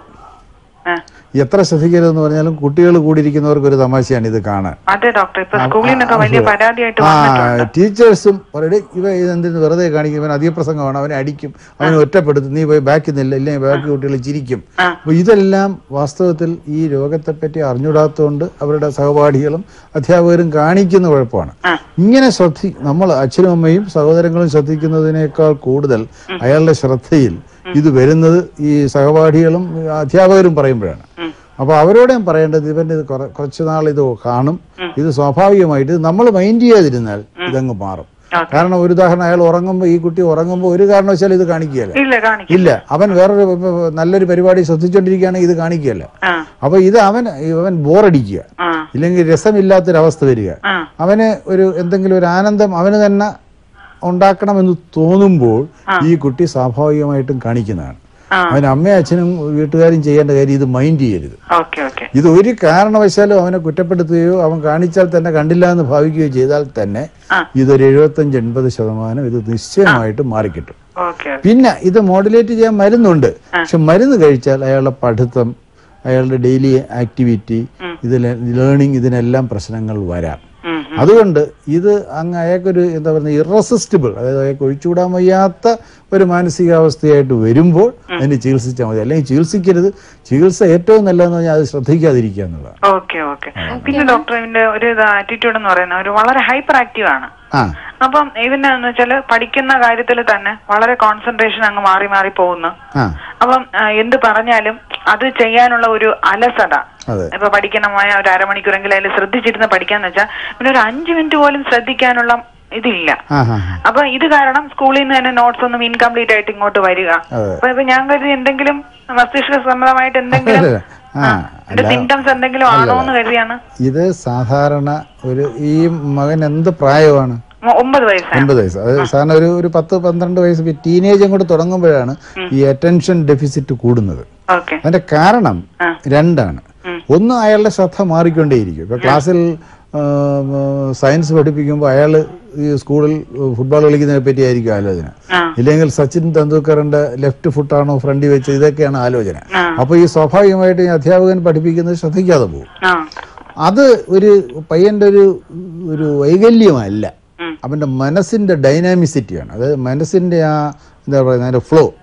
ആ എത്ര ശ്രദ്ധിക്കരുതെന്ന് പറഞ്ഞാലും കുട്ടികൾ കൂടിയിരിക്കുന്നവർക്ക് ഒരു തമാശയാണ് ഇത് കാണാൻ അതെ ഡോക്ടർ ഇപ്പൊ സ്കൂളിൽ നിന്നൊക്കെ വലിയ പരാതിയായിട്ട് ആ വന്നിട്ടുണ്ട് ടീച്ചേഴ്സും പറയും ഇവ ഇതെന്തിന് വെറുതെ കാണിക്കും ഇവൻ അധിക പ്രസംഗമാണ് അവനെ അടിക്കും അവനെ ഒറ്റപ്പെടുത്തും നീ പോയി ബാക്കിൽ നിന്നില്ല ഇല്ലെങ്കിൽ ബാക്കി കുട്ടികൾ ചിരിക്കും ആ. അപ്പൊ ഇതെല്ലാം വാസ്തവത്തിൽ ഈ രോഗത്തെപ്പറ്റി അറിഞ്ഞുകൂടാത്തതുകൊണ്ട് അവരുടെ സഹപാഠികളും അധ്യാപകരും കാണിക്കുന്ന കുഴപ്പമാണ് ആ. ഇങ്ങനെ ശ്രദ്ധി നമ്മൾ അച്ഛനും അമ്മയും സഹോദരങ്ങളും ശ്രദ്ധിക്കുന്നതിനേക്കാൾ കൂടുതൽ അയാളുടെ ശ്രദ്ധയിൽ ഇത് വരുന്നത് ഈ സഹപാഠികളും അധ്യാപകരും പറയുമ്പോഴാണ് അപ്പൊ അവരോട് ഞാൻ പറയേണ്ടത് ഇവന്റെ ഇത് കുറ- കുറച്ച് നാൾ ഇത് കാണും ഇത് സ്വാഭാവികമായിട്ട് ഇത് നമ്മൾ മൈൻഡ് ചെയ്യാതിരുന്നാൽ ഇതങ്ങ് മാറും ഓക്കെ. കാരണം ഒരു ഉദാഹരണം അയാൾ ഉറങ്ങുമ്പോൾ ഈ കുട്ടി ഉറങ്ങുമ്പോൾ ഒരു കാരണവശാലും ഇത് കാണിക്കുകയല്ല ഇല്ല കാണിക്കും ഇല്ല അവൻ വേറൊരു ഇപ്പൊ നല്ലൊരു പരിപാടി ശ്രദ്ധിച്ചുകൊണ്ടിരിക്കുകയാണെങ്കിൽ ഇത് കാണിക്കുകയല്ല ആ അപ്പൊ ഇത് അവൻ അവൻ ബോറടിക്കുക ആ ഇല്ലെങ്കിൽ രസമില്ലാത്തൊരവസ്ഥ വരിക ആ അവന് ഒരു എന്തെങ്കിലും ഒരു ആനന്ദം അവന് തന്നെ ഉണ്ടാക്കണമെന്ന് തോന്നുമ്പോൾ ഈ കുട്ടി സ്വാഭാവികമായിട്ടും കാണിക്കുന്നതാണ് ആ. അവൻ അമ്മയും അച്ഛനും വീട്ടുകാരും ചെയ്യേണ്ട കാര്യം ഇത് മൈൻഡ് ചെയ്യരുത് ഓക്കെ ഓക്കെ ഇത് ഒരു കാരണവശാലും അവനെ കുറ്റപ്പെടുത്തുകയോ അവൻ കാണിച്ചാൽ തന്നെ കണ്ടില്ല എന്ന് ഭാവിക്കുകയോ ചെയ്താൽ തന്നെ ആ. ഇതൊരു എഴുപത്തഞ്ച് എൺപത് ശതമാനം ഇത് നിശ്ചയമായിട്ടും മാറിക്കിട്ടും ഓക്കെ പിന്നെ ഇത് മോഡുലേറ്റ് ചെയ്യാൻ മരുന്നുണ്ട് പക്ഷെ മരുന്ന് കഴിച്ചാൽ അയാളുടെ പഠിത്തം അയാളുടെ ഡെയിലി ആക്ടിവിറ്റി ഇതിൽ ലേണിംഗ് ഇതിനെല്ലാം പ്രശ്നങ്ങൾ വരാം ഉം, അതുകൊണ്ട് ഇത് അങ്ങ് അയാൾക്കൊരു എന്താ പറയുക ഇറസിസ്റ്റിബിൾ അതായത് അയാൾക്ക് ഒഴിച്ചുകൂടാൻ വയ്യാത്ത ഒരു മാനസികാവസ്ഥയായിട്ട് വരുമ്പോൾ അതിന് ചികിത്സിച്ചാൽ മതി അല്ലെങ്കിൽ ചികിത്സിക്കരുത് ചികിത്സ ഏറ്റവും നല്ലതെന്ന് പറഞ്ഞാൽ അത് ശ്രദ്ധിക്കാതിരിക്കുക എന്നുള്ളതാണ് ഓക്കെ ഓക്കെ പിന്നെ ഡോക്ടർ ഇതിന്റെ ഒരു ആറ്റിറ്റ്യൂഡ് എന്ന് പറയുന്നത് ഒരു വളരെ ഹൈപ്പർ ആക്റ്റീവ് ആണ് ആ അപ്പം ഇതിനെന്ന് വെച്ചാല് പഠിക്കുന്ന കാര്യത്തിൽ തന്നെ വളരെ കോൺസെൻട്രേഷൻ അങ്ങ് മാറി മാറി പോകുന്നു ആ അപ്പം ആ, എന്ത് പറഞ്ഞാലും അത് ചെയ്യാനുള്ള ഒരു അലസത അതെ ഇപ്പൊ പഠിക്കണമായ ഒരു അരമണിക്കൂറെങ്കിലും അതിൽ ശ്രദ്ധിച്ചിരുന്ന് പഠിക്കാന്ന് വെച്ചാൽ പിന്നെ ഒരു അഞ്ചു മിനിറ്റ് പോലും ശ്രദ്ധിക്കാനുള്ള ഇതില്ല ആ ആ അപ്പൊ ഇത് കാരണം സ്കൂളിൽ നിന്ന് തന്നെ നോട്ട്സ് ഒന്നും ഇൻകംപ്ലീറ്റ് ആയിട്ട് ഇങ്ങോട്ട് വരിക അതെ. അപ്പൊ ഇപ്പൊ ഞാൻ കരുതി എന്തെങ്കിലും മസ്തിഷ്ക സംബന്ധമായിട്ട് എന്തെങ്കിലും അല്ല, ആ, എന്റെ അല്ല. സിംറ്റംസ് എന്തെങ്കിലും ആണോ എന്ന് കരുതിയാണ് ഇത് സാധാരണ ഒരു ഈ മകൻ എന്ത് പ്രായമാണ് മൊ- ഒമ്പത് വയസ്സാണ് ഒൻപത് വയസ്സ് അത് സാധാരണ ഒരു ഒരു പത്ത് പന്ത്രണ്ട് വയസ്സ് ടീനേജ് അങ്ങോട്ട് തുടങ്ങുമ്പോഴാണ് ഈ അറ്റൻഷൻ ഡെഫിസിറ്റ് കൂടുന്നത് ഓക്കെ അതിന്റെ കാരണം ആ. രണ്ടാണ് ഉം. ഒന്ന് അയാളുടെ ശ്രദ്ധ മാറിക്കൊണ്ടേയിരിക്കും ഇപ്പൊ ക്ലാസ്സിൽ സയൻസ് പഠിപ്പിക്കുമ്പോൾ അയാൾ ഈ സ്കൂളിൽ ഫുട്ബോൾ കളിക്കുന്നതിനെ പറ്റി ആയിരിക്കും ആലോചന ആ ഇല്ലെങ്കിൽ സച്ചിൻ തെണ്ടുൽക്കറിന്റെ ലെഫ്റ്റ് ഫുട്ടാണോ ഫ്രണ്ടിൽ വെച്ച് ഇതൊക്കെയാണ് ആലോചന ആ. അപ്പൊ ഈ സ്വാഭാവികമായിട്ട് ഈ അധ്യാപകൻ പഠിപ്പിക്കുന്നത് ശ്രദ്ധിക്കാതെ പോകും ആ അത് ഒരു പയ്യന്റെ ഒരു ഒരു വൈകല്യമല്ല ഉം. അവന്റെ മനസ്സിന്റെ ഡൈനാമിസിറ്റിയാണ് അതായത് മനസ്സിന്റെ ആ എന്താ പറയുക അതിന്റെ ഫ്ലോ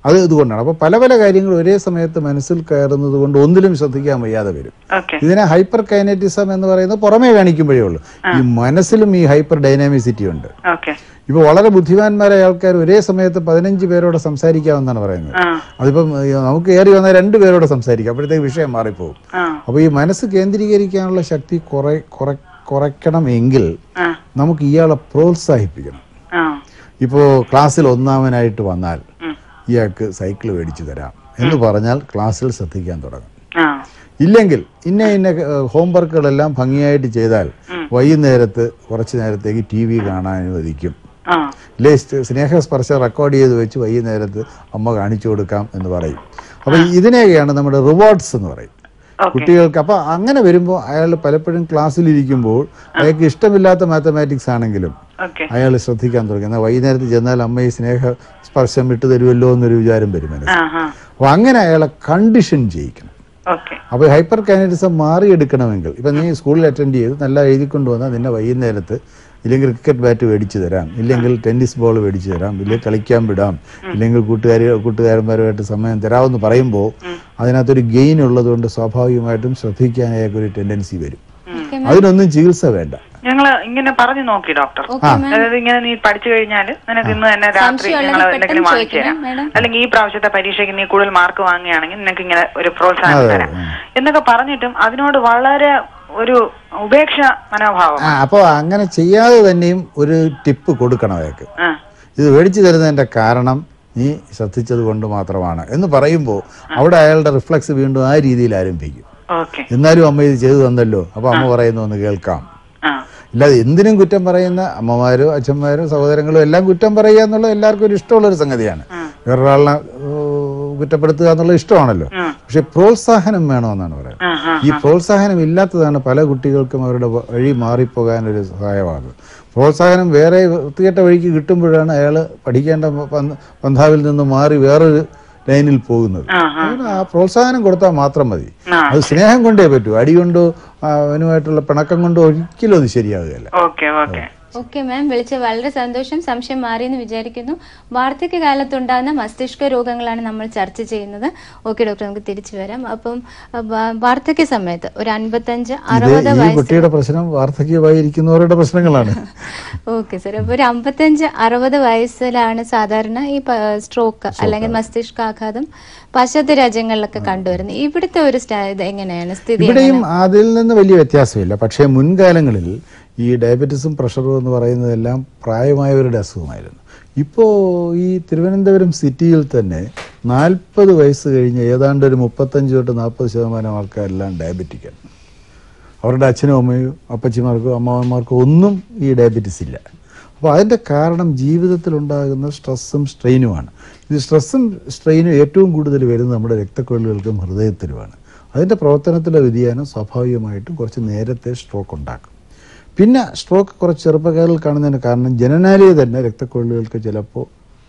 അത് ഇതുകൊണ്ടാണ് അപ്പോൾ പല പല കാര്യങ്ങൾ ഒരേ സമയത്ത് മനസ്സിൽ കയറുന്നത് കൊണ്ട് ഒന്നിലും ശ്രദ്ധിക്കാൻ വയ്യാതെ വരും ഓക്കെ ഇതിനെ ഹൈപ്പർ കൈനറ്റിസം എന്ന് പറയുന്നത് പുറമേ കാണിക്കുമ്പോഴേ ഉള്ളൂ ഈ മനസ്സിലും ഈ ഹൈപ്പർ ഡൈനാമിസിറ്റി ഉണ്ട് ഓക്കെ ഇപ്പോൾ വളരെ ബുദ്ധിമാന്മാരായ ആൾക്കാർ ഒരേ സമയത്ത് പതിനഞ്ച് പേരോട് സംസാരിക്കാമെന്നാണ് പറയുന്നത് ആ അതിപ്പം ഈ നമുക്ക് ഏറി വന്നാൽ രണ്ട് പേരോട് സംസാരിക്കാം അപ്പോഴത്തേക്ക് വിഷയം മാറിപ്പോകും ആ അപ്പോൾ ഈ മനസ്സ് കേന്ദ്രീകരിക്കാനുള്ള ശക്തി കുറെ കുറെ കുറയ്ക്കണമെങ്കിൽ ആ നമുക്ക് ഇയാളെ പ്രോത്സാഹിപ്പിക്കണം ആ ഇപ്പോൾ ക്ലാസ്സിൽ ഒന്നാമനായിട്ട് വന്നാൽ ഉം. ഇയാൾക്ക് സൈക്കിൾ മേടിച്ചു തരാം എന്ന് പറഞ്ഞാൽ ക്ലാസ്സിൽ ശ്രദ്ധിക്കാൻ തുടങ്ങും ആ ഇല്ലെങ്കിൽ ഇന്ന ഇന്ന ഹോംവർക്കുകളെല്ലാം ഭംഗിയായിട്ട് ചെയ്താൽ വൈകുന്നേരത്ത് കുറച്ച് നേരത്തേക്ക് ടി വി കാണാൻ അനുവദിക്കും ആ ഇല്ലേ സ് സ്നേഹസ്പർശം റെക്കോർഡ് ചെയ്ത് വെച്ച് വൈകുന്നേരത്ത് അമ്മ കാണിച്ചു കൊടുക്കാം എന്ന് പറയും അപ്പോൾ ഇതിനെയൊക്കെയാണ് നമ്മുടെ റിവാർഡ്സ് എന്ന് പറയും ഓക്കെ കുട്ടികൾക്ക് അപ്പോൾ അങ്ങനെ വരുമ്പോൾ അയാൾ പലപ്പോഴും ക്ലാസ്സിലിരിക്കുമ്പോൾ അയാൾക്ക് ഇഷ്ടമില്ലാത്ത മാത്തമാറ്റിക്സ് ആണെങ്കിലും ഓക്കെ അയാൾ ശ്രദ്ധിക്കാൻ തുടങ്ങി എന്നാൽ വൈകുന്നേരത്ത് ചെന്നാൽ അമ്മ ഈ സ്നേഹ സ്പർശം വിട്ടു തരുമല്ലോ എന്നൊരു വിചാരം വരും മനസ്സിൽ ആ ആ അപ്പോൾ അങ്ങനെ അയാളെ കണ്ടീഷൻ ചെയ്യിക്കണം ഓക്കെ അപ്പോൾ ഹൈപ്പർ കാനഡിസം മാറിയെടുക്കണമെങ്കിൽ ഇപ്പം നീ സ്കൂളിൽ അറ്റൻഡ് ചെയ്ത് നല്ല എഴുതിക്കൊണ്ട് വന്നാൽ നിന്നെ വൈകുന്നേരത്ത് ഇല്ലെങ്കിൽ ക്രിക്കറ്റ് ബാറ്റ് മേടിച്ചു തരാം ഇല്ലെങ്കിൽ ടെന്നീസ് ബോൾ മേടിച്ചു തരാം ഇല്ലെങ്കിൽ കളിക്കാൻ വിടാം ഇല്ലെങ്കിൽ കൂട്ടുകാരി കൂട്ടുകാരന്മാരുമായിട്ട് സമയം തരാമെന്ന് പറയുമ്പോൾ അതിനകത്തൊരു ഗെയിൻ ഉള്ളതുകൊണ്ട് സ്വാഭാവികമായിട്ടും ശ്രദ്ധിക്കാൻ അയാൾക്ക് ഒരു ടെൻഡൻസി വരും ഓക്കെ അതിനൊന്നും ചികിത്സ വേണ്ട ഞങ്ങള് ഇങ്ങനെ പറഞ്ഞു നോക്കി ഡോക്ടർ ഓക്കെ മാം അതായത് ഇങ്ങനെ നീ പഠിച്ചു കഴിഞ്ഞാൽ നിനക്ക് ഇന്ന് തന്നെ രാത്രി സംശയമുള്ളത് ഞങ്ങൾ എന്തെങ്കിലും പെട്ടെന്ന് വാങ്ങിച്ചു തരാം ചോദിക്കണം, മാഡം. അല്ലെങ്കിൽ ഈ പ്രാവശ്യത്തെ പരീക്ഷയ്ക്ക് നീ കൂടുതൽ മാർക്ക് വാങ്ങുകയാണെങ്കിൽ നിനക്ക് ഇങ്ങനെ ഒരു പ്രോത്സാഹനം അതെ, തരാം ഉം. എന്നൊക്കെ പറഞ്ഞിട്ടും അതിനോട് വളരെ ഒരു ഉപേക്ഷ മനോഭാവം ആ അപ്പോൾ അങ്ങനെ ചെയ്യാതെ തന്നെയും ഒരു ടിപ്പ് കൊടുക്കണം അയാൾക്ക് ആ ഇത് മേടിച്ചു തരുന്നതിൻ്റെ കാരണം നീ ശ്രദ്ധിച്ചത് കൊണ്ട് മാത്രമാണ് എന്ന് പറയുമ്പോൾ അവിടെ അയാളുടെ റിഫ്ലക്സ് വീണ്ടും ആ രീതിയിൽ ആരംഭിക്കും ഓക്കെ എന്നാലും അമ്മ ഇത് ചെയ്തു തന്നല്ലോ അപ്പോൾ അമ്മ പറയുന്നു ഒന്ന് കേൾക്കാം ആ ഇല്ലാതെ എന്തിനും കുറ്റം പറയുന്ന അമ്മമാരും അച്ഛന്മാരും സഹോദരങ്ങളും എല്ലാം കുറ്റം പറയുക എന്നുള്ളത് എല്ലാവർക്കും ഒരു ഇഷ്ടമുള്ള ഒരു സംഗതിയാണ് വേറൊരാളിനെ ഏഹ്, കുറ്റപ്പെടുത്തുക എന്നുള്ളത് ഇഷ്ടമാണല്ലോ ഉം. പക്ഷെ പ്രോത്സാഹനം വേണമെന്നാണ് പറയുന്നത് ആ ആ ഈ പ്രോത്സാഹനം ഇല്ലാത്തതാണ് പല കുട്ടികൾക്കും അവരുടെ വ- വഴി മാറിപ്പോകാൻ ഒരു സഹായമാകുന്നത് പ്രോത്സാഹനം വേറെ വൃത്തികെട്ട വഴിക്ക് കിട്ടുമ്പോഴാണ് അയാൾ പഠിക്കേണ്ട പന്ത- പന്ഥാവിൽ നിന്ന് മാറി വേറൊരു ലൈനിൽ പോകുന്നത് ആ ആ അതുകൊണ്ട് ആ പ്രോത്സാഹനം കൊടുത്താൽ മാത്രം മതി ആ അത് സ്നേഹം കൊണ്ടേ പറ്റൂ അടി കൊണ്ടോ ആ, അവനുമായിട്ടുള്ള പിണക്കം കൊണ്ടോ ഒരിക്കലും അത് ശരിയാകുകയില്ല ഓക്കെ ഓക്കെ ഓക്കെ മാം വിളിച്ച വളരെ സന്തോഷം സംശയം മാറിയെന്ന് വിചാരിക്കുന്നു വാർദ്ധക്യ കാലത്തുണ്ടാകുന്ന മസ്തിഷ്ക രോഗങ്ങളാണ് നമ്മൾ ചർച്ച ചെയ്യുന്നത് ഓക്കെ ഡോക്ടർ നമുക്ക് തിരിച്ചു വരാം അപ്പം അഹ് വാ- വാർദ്ധക്യ സമയത്ത് ഒരു അൻപത്തഞ്ച് ഇത് അറുപത് ഈ വയസ്സ് കുട്ടിയുടെ പ്രശ്നം വാർദ്ധക്യമായി ഇരിക്കുന്നവരുടെ പ്രശ്നങ്ങളാണ് ഓക്കെ സാർ അപ്പോൾ ഒരു അമ്പത്തഞ്ച് അറുപത് വയസ്സിലാണ് സാധാരണ ഈ സ്ട്രോക്ക് അല്ലെങ്കിൽ മസ്തിഷ്കാഘാതം പാശ്ചാത്യ രാജ്യങ്ങളിലൊക്കെ കണ്ടുവരുന്നത് ഇവിടുത്തെ ഒരു സ്റ്റ- ഇത് എങ്ങനെയാണ് സ്ഥിതി ഇവിടെയും അതിൽ നിന്ന് വലിയ വ്യത്യാസമില്ല പക്ഷേ മുൻകാലങ്ങളിൽ ഈ ഡയബറ്റീസും പ്രഷറും എന്ന് പറയുന്നതെല്ലാം പ്രായമായവരുടെ അസുഖമായിരുന്നു ഇപ്പോൾ ഈ തിരുവനന്തപുരം സിറ്റിയിൽ തന്നെ നാൽപ്പത് വയസ്സ് കഴിഞ്ഞ് ഏതാണ്ട് ഒരു മുപ്പത്തഞ്ച് തൊട്ട് നാൽപ്പത് ശതമാനം ആൾക്കാരെല്ലാം ഡയബറ്റിക്കാണ് അവരുടെ അച്ഛനും അമ്മയും അപ്പച്ചിമാർക്കോ അമ്മാവന്മാർക്കോ ഒന്നും ഈ ഡയബറ്റീസ് ഇല്ല അപ്പോൾ അതിൻ്റെ കാരണം ജീവിതത്തിലുണ്ടാകുന്ന സ്ട്രെസ്സും സ്ട്രെയിനുമാണ് ഇത് സ്ട്രെസ്സും സ്ട്രെയിനും ഏറ്റവും കൂടുതൽ വരുന്നത് നമ്മുടെ രക്തക്കൊഴലുകൾക്കും ഹൃദയത്തിലുമാണ് അതിൻ്റെ പ്രവർത്തനത്തിലെ വ്യതിയാനം സ്വാഭാവികമായിട്ടും കുറച്ച് നേരത്തെ സ്ട്രോക്ക് ഉണ്ടാക്കും പിന്നെ സ്ട്രോക്ക് കുറച്ച് ചെറുപ്പക്കാരിൽ കാണുന്നതിന് കാരണം ജനനാലിയെ തന്നെ രക്തക്കൊഴലുകൾക്ക് ചിലപ്പോൾ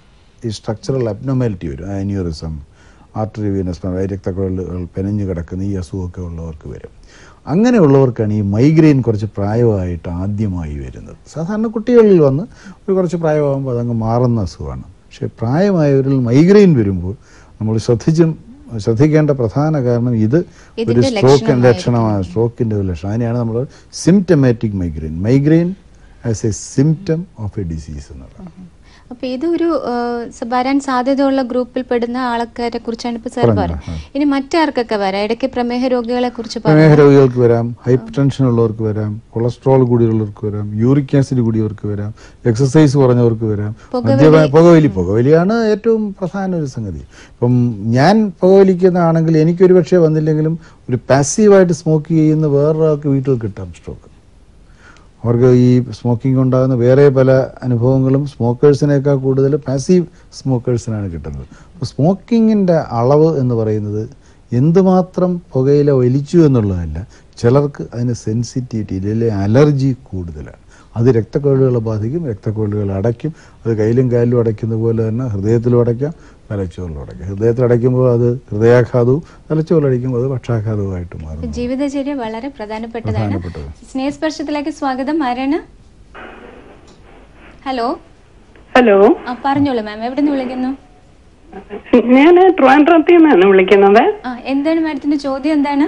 ഈ സ്ട്രക്ചറൽ അബ്നോമാലിറ്റി വരും ആന്യൂറിസം ആർട്ടറി വീനസ് രക്തക്കുഴലുകൾ പെനഞ്ഞു കിടക്കുന്ന ഈ അസുഖമൊക്കെ ഉള്ളവർക്ക് വരും അങ്ങനെയുള്ളവർക്കാണ് ഈ മൈഗ്രെയിൻ കുറച്ച് പ്രായമായിട്ട് ആദ്യമായി വരുന്നത് സാധാരണ കുട്ടികളിൽ വന്ന് ഒരു കുറച്ച് പ്രായമാകുമ്പോൾ അതങ്ങ് മാറുന്ന അസുഖമാണ് പക്ഷേ പ്രായമായവരിൽ മൈഗ്രെയിൻ വരുമ്പോൾ നമ്മൾ ശ്രദ്ധിച്ചും ശ്രദ്ധിക്കേണ്ട പ്രധാന കാരണം ഇത് ഒരു ഇതിന്റെ സ്ട്രോക്കിൻ്റെ ലക്ഷണമാണ് സ്ട്രോക്കിൻ്റെ ഒരു ലക്ഷണം അതിനെയാണ് നമ്മൾ symptomatic migraine migraine as a symptom of a disease എന്ന് പറയുന്നത് അപ്പൊ ഇതൊരു ഏഹ്, സ- വരാൻ സാധ്യതയുള്ള ഗ്രൂപ്പിൽ പെടുന്ന ആൾക്കാരെ കുറിച്ചാണ് ഇപ്പൊ സാർ പറഞ്ഞത്, പറഞ്ഞത് ഇനി മറ്റാർക്കൊക്കെ വരാം ഇടയ്ക്ക് പ്രമേഹ രോഗികളെ കുറിച്ച് പറഞ്ഞു പ്രമേഹ രോഗികൾക്ക് വരാം ഹൈപ്പർ ടെൻഷൻ ഉള്ളവർക്ക് വരാം കൊളസ്ട്രോൾ കൂടിയുള്ളവർക്ക് വരാം യൂറിക് ആസിഡ് കൂടിയവർക്ക് വരാം എക്സസൈസ് കുറഞ്ഞവർക്ക് വരാം മദ്യപാന പുകവലി പുകവലിയാണ് ഏറ്റവും പ്രധാന ഒരു സംഗതി ഇപ്പം ഞാൻ പുകവലിക്കുന്ന ആണെങ്കിൽ എനിക്കൊരു പക്ഷേ വന്നില്ലെങ്കിലും ഒരു പാസീവായിട്ട് സ്മോക്ക് ചെയ്യുന്ന വേറൊരാൾക്ക് വീട്ടിൽ കിട്ടാം സ്ട്രോക്ക് അവർക്ക് ഈ സ്മോക്കിംഗ് ഉണ്ടാകുന്ന വേറെ പല അനുഭവങ്ങളും സ്മോക്കേഴ്സിനേക്കാൾ കൂടുതൽ പാസീവ് സ്മോക്കേഴ്സിനാണ് കിട്ടുന്നത് അപ്പോൾ സ്മോക്കിങ്ങിൻ്റെ അളവ് എന്ന് പറയുന്നത് എന്തുമാത്രം പുകയില വലിച്ചു എന്നുള്ളതല്ല ചിലർക്ക് അതിന് സെൻസിറ്റിവിറ്റി അല്ലെങ്കിൽ അലർജി കൂടുതലാണ് അത് രക്തക്കൊഴലുകളെ ബാധിക്കും രക്തക്കൊഴലുകൾ അടയ്ക്കും അത് കയ്യിലും കാലിലും അടയ്ക്കുന്ന പോലെ തന്നെ ഹൃദയത്തിലും അടയ്ക്കാം തലച്ചോറിലും അടയ്ക്കാം ഹൃദയത്തിൽ അടയ്ക്കുമ്പോൾ അത് ഹൃദയാഘാതവും തലച്ചോറിൽ അടയ്ക്കുമ്പോൾ അത് പക്ഷാഘാതവുമായിട്ട് മാറും ജീവിതചര്യ വളരെ പ്രധാനപ്പെട്ടതാണ് പ്രധാനപ്പെട്ടത് സ്നേഹസ്പർശത്തിലേക്ക് സ്വാഗതം ആരാണ് ഹലോ ഹലോ ആ പറഞ്ഞോളൂ മാം എവിടെ നിന്ന് വിളിക്കുന്നു ഞാൻ ട്രിവാൻഡ്രത്തിൽ നിന്നാണ് വിളിക്കുന്നത് ആ എന്താണ് മാഡത്തിന്റെ ചോദ്യം എന്താണ്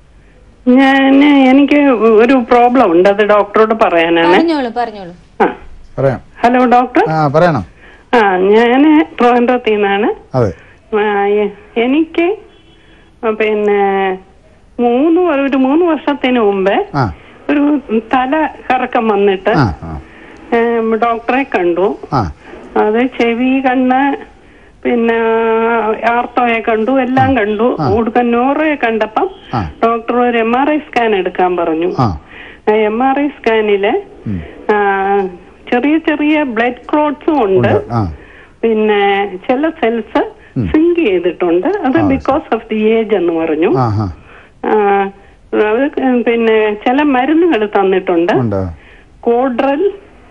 ഞാൻ എനിക്ക് ഒരു പ്രോബ്ലം ഉണ്ട് അത് ഡോക്ടറോട് പറയാനാണ് പറഞ്ഞോളൂ പറഞ്ഞോളൂ ആ പറയാം ഹലോ ഡോക്ടർ ആ പറയണം ആ ഞാൻ ട്രിവാൻഡ്രത്തിൽ നിന്നാണ് അതെ ആ, എ- എനിക്ക് പിന്നെ മൂന്ന് വ- ഒരു മൂന്ന് വർഷത്തിന് മുമ്പ് ആ ഒരു തല കറക്കം വന്നിട്ട് ആ ആ ഏം, ഡോക്ടറെ കണ്ടു ആ അത് ചെവി കണ്ണ് പിന്നെ ആർത്തോയെ കണ്ടു എല്ലാം കണ്ടു ഒടുക്കം നോറയെ കണ്ടപ്പം ആ. ഡോക്ടർ ഒരു എം ആർ ഐ സ്കാൻ എടുക്കാൻ പറഞ്ഞു ആ എം ആർ ഐ സ്കാനില് ഉം. ചെറിയ ചെറിയ ബ്ലഡ് ക്ലോട്ട്സും ഉണ്ട് ഉണ്ട് ആ പിന്നെ ചില സെൽസ് സിങ്ക് ചെയ്തിട്ടുണ്ട് അത് ബിക്കോസ് ഓഫ് ദി ഏജ് എന്ന് പറഞ്ഞു ആ ആ ആ, അത് പിന്നെ ചില മരുന്നുകൾ തന്നിട്ടുണ്ട് ഉണ്ട് കോഡ്രൽ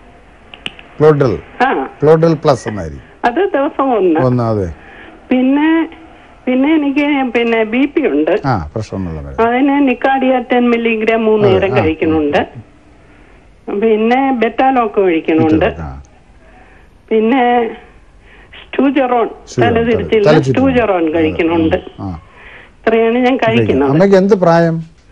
ക്ലോഡൽ ആ ക്ലോഡൽ പ്ലസ് എന്നായിരിക്കും അത് ദിവസം ഒന്ന് ഒന്ന് അതെ പിന്നെ പിന്നെ എനിക്ക് പിന്നെ ബി പി ഉണ്ട് ആ പ്രശ്നമൊന്നുമില്ല മരുന്ന്. അതിന് നിക്കാഡിയ ടെൻ മില്ലിഗ്രാം മൂന്ന് നേരം കഴിക്കുന്നുണ്ട് പിന്നെ ബെറ്റാലോക്ക് കഴിക്കുന്നുണ്ട് ആ പിന്നെ സ്റ്റൂജറോൺ സ്റ്റൂജറോൺ, തലതിരിച്ചില്ല തലചുറ്റൽ. സ്റ്റൂജറോൺ കഴിക്കുന്നുണ്ട് ആ ഇത്രയാണ് ഞാൻ കഴിക്കുന്നത് അമ്മയ്ക്ക് എന്ത് പ്രായം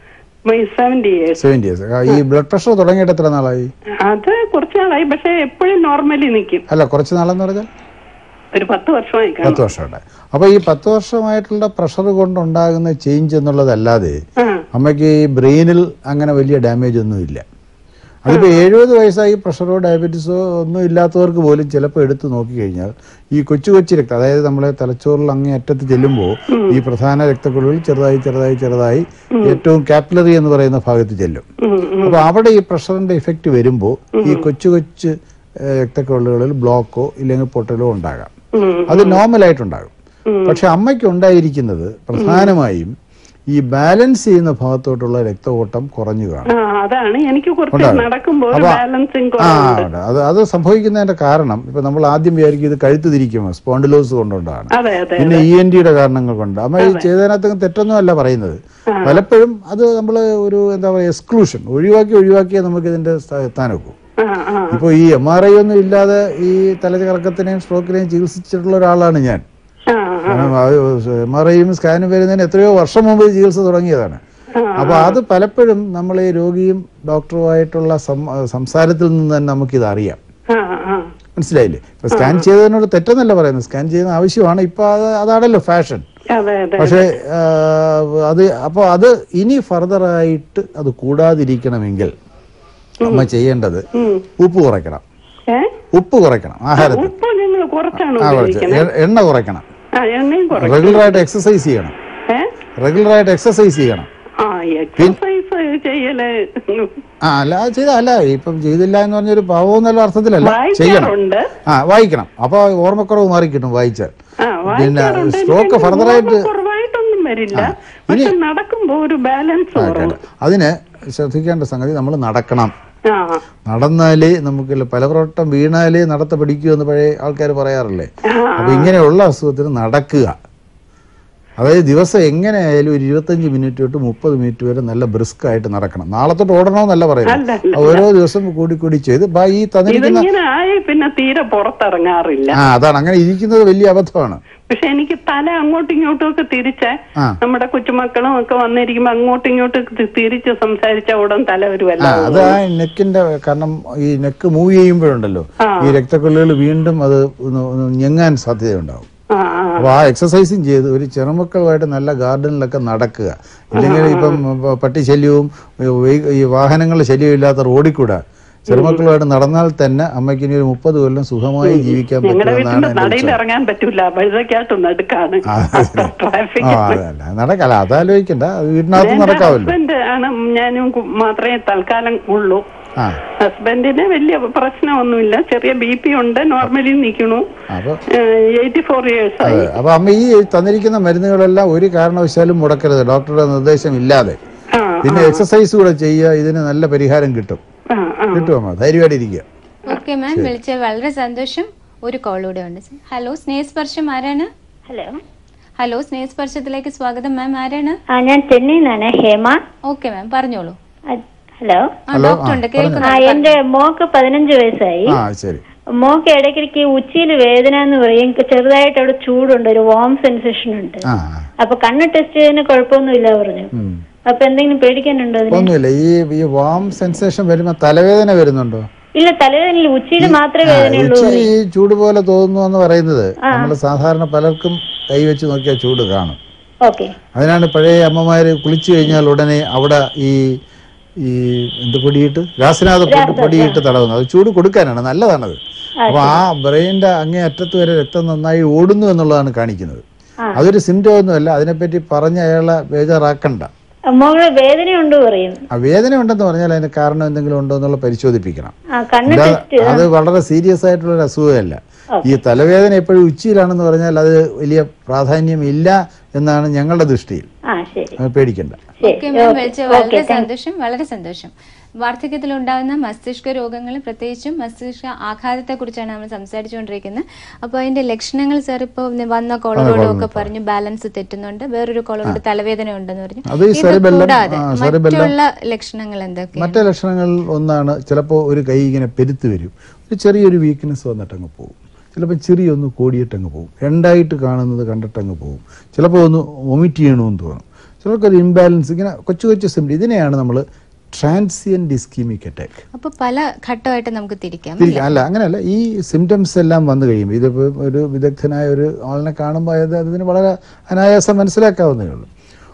സെവന്റി ഇയേഴ്സ് സെവൻറ്റി ഇയേഴ്സ് ഈ ബ്ലഡ് പ്രഷർ തുടങ്ങിയിട്ട് എത്ര നാളായി അത് കുറച്ച് നാളായി പക്ഷെ എപ്പോഴും നോർമലി നിൽക്കും അല്ല കുറച്ച് നാളെന്ന് പറഞ്ഞാൽ ഒരു പത്ത് വർഷമായി കാണും പത്ത് വർഷമുണ്ട് അപ്പോൾ ഈ പത്ത് വർഷമായിട്ടുള്ള പ്രഷർ കൊണ്ടുണ്ടാകുന്ന ചേഞ്ച് എന്നുള്ളതല്ലാതെ ആ അമ്മയ്ക്ക് ഈ ബ്രെയിനിൽ അങ്ങനെ വലിയ ഡാമേജ് ഒന്നും ഇല്ല അതിപ്പോൾ എഴുപത് വയസ്സായി പ്രഷറോ ഡയബറ്റീസോ ഒന്നും ഇല്ലാത്തവർക്ക് പോലും ചിലപ്പോൾ എടുത്ത് നോക്കിക്കഴിഞ്ഞാൽ ഈ കൊച്ചു കൊച്ചു രക്തം അതായത് നമ്മളെ തലച്ചോറിൽ അങ്ങേ അറ്റത്ത് ചെല്ലുമ്പോൾ ഈ പ്രധാന രക്തക്കുഴലുകൾ ചെറുതായി ചെറുതായി ചെറുതായി ഏറ്റവും കാപ്പിലറി എന്ന് പറയുന്ന ഭാഗത്ത് ചെല്ലും ഉം, അപ്പോൾ അവിടെ ഈ പ്രഷറിന്റെ ഇഫക്റ്റ് വരുമ്പോൾ ഈ കൊച്ചു കൊച്ചു ഏഹ്, രക്തക്കുഴലുകളിൽ ബ്ലോക്കോ ഇല്ലെങ്കിൽ പൊട്ടലോ ഉണ്ടാകാം ഉം, അത് നോർമലായിട്ടുണ്ടാകും പക്ഷെ അമ്മയ്ക്ക് ഉണ്ടായിരിക്കുന്നത് പ്രധാനമായും ഈ ബാലൻസ് ചെയ്യുന്ന ഭാഗത്തോട്ടുള്ള രക്തഓട്ടം കുറഞ്ഞു കാണും ആ അതാണ് എനിക്ക് കുറച്ച് ഉണ്ടാകും. നടക്കുമ്പോൾ ഒരു അപ്പൊ- ബാലൻസിങ് ആ കുറവുണ്ട് ഉണ്ട്. അത് അത് സംഭവിക്കുന്നതിന്റെ കാരണം ഇപ്പൊ നമ്മൾ ആദ്യം വിചാരിക്കും ഇത് കഴുത്ത് തിരിക്കുമോ സ്പോണ്ടിലോസ് കൊണ്ടുകൊണ്ടാണ് അതെ അതെ പിന്നെ ഇ എൻ ഡിയുടെ കാരണങ്ങൾ കൊണ്ട് അമ്മ ഈ ചെയ്തതിനകത്ത് തെറ്റൊന്നും അല്ല പറയുന്നത് പലപ്പോഴും അത് നമ്മൾ ഒരു എന്താ പറയുക എക്സ്ക്ലൂഷൻ ഒഴിവാക്കി ഒഴിവാക്കിയേ നമുക്ക് ഇതിന്റെ സ്ഥാ- എത്താനൊക്കൂ ആ ആ ഇപ്പോൾ ഈ എം ആർ ഐ ഒന്നും ഇല്ലാതെ ഈ തലകറക്കത്തിനെയും സ്ട്രോക്കിനെയും ചികിത്സിച്ചിട്ടുള്ള ഒരാളാണ് ഞാൻ ആ കാരണം എം ആർ ഐയും സ്കാനും വരുന്നതിന് എത്രയോ വർഷം മുമ്പ് ഈ ചികിത്സ തുടങ്ങിയതാണ് അപ്പൊ അത് പലപ്പോഴും നമ്മൾ ഈ രോഗിയും ഡോക്ടറുമായിട്ടുള്ള സം- സംസാരത്തിൽ നിന്ന് തന്നെ നമുക്കിത് അറിയാം ആ ആ മനസ്സിലായില്ലേ ഇപ്പൊ സ്കാൻ ചെയ്തതിനോട് തെറ്റെന്നല്ല പറയുന്നത് സ്കാൻ ചെയ്യുന്ന ആവശ്യമാണ് ഇപ്പൊ അത് അതാണല്ലോ ഫാഷൻ അതെ അതെ പക്ഷേ ആ, അത് അപ്പോൾ അത് ഇനി ഫർദറായിട്ട് അത് കൂടാതിരിക്കണമെങ്കിൽ അമ്മ ചെയ്യേണ്ടത് ഉപ്പ് കുറയ്ക്കണം ഏ ഉപ്പ് കുറയ്ക്കണം ആഹാരത്തിൽ ഉപ്പ് ഞങ്ങൾ കുറച്ചാണ് ആ കുറച്ച് ഉപയോഗിക്കുന്നത് എ- എണ്ണ കുറയ്ക്കണം ആ എണ്ണയും കുറയ്ക്കും റെഗുലറായിട്ട് എക്സസൈസ് ചെയ്യണം ഏ റെഗുലറായിട്ട് എക്സസൈസ് ചെയ്യണം ആ എക്സസൈസ് ചെയ്യല് ആ അല്ല അത് ചെയ്ത അല്ല ഇപ്പം ചെയ്തില്ല എന്ന് പറഞ്ഞൊരു പാവം എന്നുള്ള അർത്ഥത്തിലല്ല ചെയ്യണം വായിക്കാറുണ്ട് ആ വായിക്കണം അപ്പോൾ ഓർമ്മക്കുറവ് മാറി കിട്ടും വായിച്ചാൽ ആ പിന്നെ വായിക്കാറുണ്ട് stroke എനിക്ക് ഫർദറായിട്ട് ഓർമ്മ കുറവായിട്ടൊന്നും വരില്ല പക്ഷെ നടക്കുമ്പോ ഒരു ബാലൻസ് കുറവ് അതിന് ശ്രദ്ധിക്കേണ്ട സംഗതി നമ്മൾ നടക്കണം ആ നടന്നാലേ നമുക്ക് പലവട്ടം വീണാലേ നടത്ത പിടിക്കൂ എന്ന് പഴയ ആൾക്കാർ പറയാറില്ലേ അപ്പൊ ഇങ്ങനെയുള്ള അസുഖത്തിന് നടക്കുക അതായത് ദിവസം എങ്ങനെയായാലും ഒരു ഇരുപത്തഞ്ച് മിനിറ്റ് തൊട്ട് മുപ്പത് മിനിറ്റ് വരെ നല്ല ബ്രിസ്ക് ആയിട്ട് നടക്കണം നാളെ തൊട്ട് ഓടണമെന്നല്ല അല്ല, പറയുന്നത് അല്ല. ഓരോ ദിവസം കൂടി കൂടി ചെയ്ത് ബാ ഈ തന്നിരിക്കുന്ന ഇതിങ്ങനെ ആയി പിന്നെ തീരെ പുറത്തിറങ്ങാറില്ല ആ അതാണ് അങ്ങനെ ഇരിക്കുന്നത് വലിയ അബദ്ധമാണ് പക്ഷെ എനിക്ക് തല അങ്ങോട്ടും ഇങ്ങോട്ടും ഒക്കെ തിരിച്ച് ആ. നമ്മുടെ കൊച്ചുമക്കളും ഒക്കെ വന്നിരിക്കുമ്പോ അങ്ങോട്ടും ഇങ്ങോട്ടും തി- തിരിച്ച് സംസാരിച്ച ഉടൻ തല ഒരു ആ വല്ല അത് ആ നെക്കിന്റെ കാരണം ഈ നെക്ക് മൂവ് ചെയ്യുമ്പോഴുണ്ടല്ലോ ഈ രക്തക്കൊള്ളികൾ വീണ്ടും അത് ഒന്ന് ഒന്ന് ഞെങ്ങാൻ സാധ്യതയുണ്ടാവും ആ ആ അപ്പോൾ ആ എക്സസൈസും ചെയ്ത് ഒരു ചെറുമക്കളുമായിട്ട് നല്ല ഗാർഡനിലൊക്കെ നടക്കുക ഇല്ലെങ്കിൽ ഇപ്പം പ- പട്ടിശല്യവും ഈ- ഈ വാഹനങ്ങളുടെ ശല്യവും ഇല്ലാത്ത റോഡിൽ കൂടെ ചെറുമക്കളുമായിട്ട് നടന്നാൽ തന്നെ അമ്മയ്ക്ക് ഇനി ഒരു മുപ്പത് കൊല്ലം സുഖമായി ജീവിക്കാൻ ഞങ്ങളുടെ പറ്റുമെന്നാണ് വീട്ടിന്റെ എൻ്റെ നടയിൽ വിശ്വാസം ഇറങ്ങാൻ പറ്റൂല വഴുതക്കാട്ട് നടുക്കാണ് ആ, ട്രാഫിക് ആ അതല്ല നടക്കല്ല അതാലോചിക്കണ്ട അത് വീട്ടിനകത്ത് നടക്കാവല്ലോ ഹസ്ബൻഡ് ആണ് ഞാനും കു- മാത്രമേ തൽക്കാലം ഉള്ളൂ ആ ഹസ്ബൻഡിന് വലിയ പ്രശ്നമൊന്നുമില്ല ചെറിയ ബി പി ഉണ്ട് നോർമലി നിൽക്കണു അപ്പൊ എയ്റ്റി ഫോർ ഇയേഴ്സ് ആയി അതെ അപ്പൊ അമ്മ ഈ തന്നിരിക്കുന്ന മരുന്നുകളെല്ലാം ഒരു കാരണവശാലും മുടക്കരുത് ഡോക്ടറുടെ നിർദ്ദേശം ഇല്ലാതെ ആ പിന്നെ എക്സസൈസ് കൂടെ ചെയ്യുക ഇതിന് നല്ല പരിഹാരം കിട്ടും ആ ആ കിട്ടും അമ്മ ധൈര്യമായിട്ടിരിക്കുക ഓക്കെ മാം വിളിച്ച വളരെ സന്തോഷം ഒരു കോൾ കൂടെ ഉണ്ട് ഹലോ സ്നേഹസ്പർശം ആരാണ് ഹലോ ഹലോ സ്നേഹസ്പർശത്തിലേക്ക് സ്വാഗതം മാം ആരാണ് ആ ഞാൻ ചെന്നൈയിൽ നിന്നാണ് ഹേമ ഓക്കെ മാം പറഞ്ഞോളൂ ആ, ഹലോ ആ ഡോക്ടർ ഉണ്ട് ആ കേൾക്കുന്നു എന്റെ മോക്ക് പതിനഞ്ച് വയസ്സായി ആ ശരി മോക്ക് ഇടയ്ക്കിടയ്ക്ക് ഉച്ചിയിൽ വേദന എന്ന് പറയും എനിക്ക് ചെറുതായിട്ട് അവിടെ ചൂടുണ്ട് ഒരു വാം സെൻസേഷൻ ഉണ്ട് ആ അപ്പൊ കണ്ണ് ടെസ്റ്റ് ചെയ്യുന്നതിന് കുഴപ്പമൊന്നുമില്ല പറഞ്ഞു ഉം. അപ്പൊ എന്തെങ്കിലും പേടിക്കാനുണ്ടോ അതിന് ഒന്നുമില്ല ഈ ഈ വാം സെൻസേഷൻ വരുമ്പോൾ തലവേദന വരുന്നുണ്ടോ ഇല്ല തലവേദനയില്ല ഉച്ചിയിൽ മാത്രമേ ആ, വേദനയുള്ളൂ ഉച്ചി ഈ ചൂട് പോലെ തോന്നുന്നു എന്ന് പറയുന്നത് നമ്മൾ സാധാരണ പലർക്കും കൈവച്ച് നോക്കിയാൽ ചൂട് കാണും ഓക്കെ അതിനാണ് പഴയ അമ്മമാര് കുളിച്ചു കഴിഞ്ഞാൽ ഉടനെ അവിടെ ഈ ഈ എന്ത് പൊടിയിട്ട് രാസനാഥ പൊടി പൊടിയിട്ട് തടവുന്നത് അത് ചൂട് കൊടുക്കാനാണ് നല്ലതാണത് അപ്പൊ ആ ബ്രെയിനിന്റെ അങ്ങേ അറ്റത്ത് വരെ രക്തം നന്നായി ഓടുന്നു എന്നുള്ളതാണ് കാണിക്കുന്നത് അതൊരു സിംറ്റം ഒന്നുമല്ല അതിനെപ്പറ്റി പറഞ്ഞ് അയാളെ ബേജാറാക്കണ്ട മോള് വേദനയുണ്ട് പറയും ആ വേദന ഉണ്ടെന്ന് പറഞ്ഞാൽ അതിന് കാരണം എന്തെങ്കിലും ഉണ്ടോ എന്നുള്ള പരിശോധിപ്പിക്കണം ആ കണ്ണ് അല്ലാതെ ടെസ്റ്റ് അത് വളരെ സീരിയസ് ആയിട്ടുള്ള ഒരു അസുഖമല്ല ഈ തലവേദന എപ്പോഴും ഉച്ചിയിലാണെന്ന് പറഞ്ഞാൽ അത് വലിയ പ്രാധാന്യം ഇല്ല എന്നാണ് ഞങ്ങളുടെ ദൃഷ്ടിയിൽ ആ ശരി അത് പേടിക്കണ്ട ശരി ഓക്കെ മാം വിളിച്ച വളരെ സന്തോഷം വളരെ സന്തോഷം വാർദ്ധക്യത്തിൽ ഉണ്ടാകുന്ന മസ്തിഷ്ക രോഗങ്ങൾ പ്രത്യേകിച്ചും മസ്തിഷ്ക ആഘാതത്തെ കുറിച്ചാണ് നമ്മൾ സംസാരിച്ചുകൊണ്ടിരിക്കുന്നത് അപ്പോൾ അതിന്റെ ലക്ഷണങ്ങൾ സാർ ഇപ്പോൾ വന്ന കോളറോടും ഒക്കെ പറഞ്ഞു ബാലൻസ് തെറ്റുന്നുണ്ട് വേറൊരു കോളറോട് തലവേദന ഉണ്ടെന്ന് പറഞ്ഞു അത് ഈ ഇത് cerebellum, കൂടാതെ ആ, cerebellum. മറ്റുള്ള ലക്ഷണങ്ങൾ എന്തൊക്കെയാണ് മറ്റേ ലക്ഷണങ്ങളിൽ ഒന്നാണ് ചിലപ്പോൾ ഒരു കൈ ഇങ്ങനെ പെരുത്ത് വരും ഒരു ചെറിയൊരു വീക്ക്നെസ് വന്നിട്ടങ്ങ് പോകും ചിലപ്പോൾ ചെറിയൊന്ന് കോടിയിട്ടങ്ങ് പോകും രണ്ടായിട്ട് കാണുന്നത് കണ്ടിട്ടങ്ങ് പോകും ചിലപ്പോൾ ഒന്ന് വൊമിറ്റ് ചെയ്യണമെന്ന് തോന്നും ചിലർക്ക് ഒരു ഇംബാലൻസ് ഇങ്ങനെ കൊച്ചു കൊച്ചു സിംറ്റം ഇതിനെയാണ് നമ്മൾ ട്രാൻസിയൻ ഡിസ്കീമിക് അറ്റാക്ക് അപ്പോൾ പല ഘട്ടമായിട്ട് നമുക്ക് തിരിക്കാം തിരിക്കാം അല്ല അങ്ങനെയല്ല ഈ സിംറ്റംസ് എല്ലാം വന്നു കഴിയുമ്പോൾ ഇതിപ്പോൾ ഒരു വിദഗ്ധനായ ഒരു ആളിനെ കാണുമ്പോൾ അത് അതിന് വളരെ അനായാസം മനസ്സിലാക്കാവുന്നതേ ഉള്ളൂ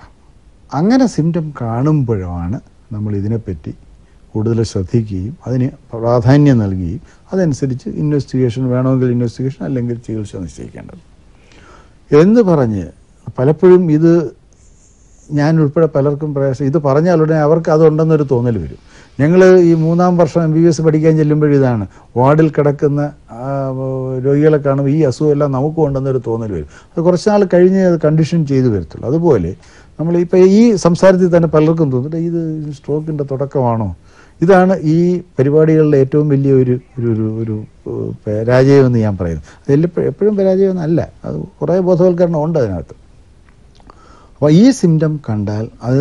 അങ്ങനെ സിംറ്റം കാണുമ്പോഴാണ് നമ്മൾ ഇതിനെപ്പറ്റി കൂടുതൽ ശ്രദ്ധിക്കുകയും അതിന് പ്രാധാന്യം നൽകുകയും അതനുസരിച്ച് ഇൻവെസ്റ്റിഗേഷൻ വേണമെങ്കിൽ ഇൻവെസ്റ്റിഗേഷൻ അല്ലെങ്കിൽ ചികിത്സ നിശ്ചയിക്കേണ്ടത് എന്ന് പറഞ്ഞ് പലപ്പോഴും ഇത് ഞാൻ ഉൾപ്പെടെ പലർക്കും പ്രയാസം ഇത് പറഞ്ഞാൽ ഉടനെ അവർക്ക് അതുണ്ടെന്നൊരു തോന്നൽ വരും ഞങ്ങൾ ഈ മൂന്നാം വർഷം എം ബി ബി എസ് പഠിക്കാൻ ചെല്ലുമ്പോൾ ഇതാണ് വാർഡിൽ കിടക്കുന്ന ആ, രോഗികളെ കാണുമ്പോൾ ഈ അസുഖമെല്ലാം നമുക്കും ഉണ്ടെന്നൊരു തോന്നൽ വരും അത് കുറച്ച് നാൾ കഴിഞ്ഞ് അത് കണ്ടീഷൻ ചെയ്തു വരത്തുള്ളൂ അതുപോലെ നമ്മൾ ഇപ്പോൾ ഈ സംസാരത്തിൽ തന്നെ പലർക്കും തോന്നുന്നുണ്ട് ഇത് സ്ട്രോക്കിൻ്റെ തുടക്കമാണോ ഇതാണ് ഈ പരിപാടികളിലെ ഏറ്റവും വലിയ ഒരു ഒരു ഒരു ഒരു ഏഹ്, പരാജയം എന്ന് ഞാൻ പറയുന്നത് അതിൽ എപ്പോഴും പരാജയമൊന്നല്ല അത് കുറേ ബോധവൽക്കരണം ഉണ്ട് അതിനകത്ത് അപ്പോൾ ഈ സിംറ്റം കണ്ടാൽ അത്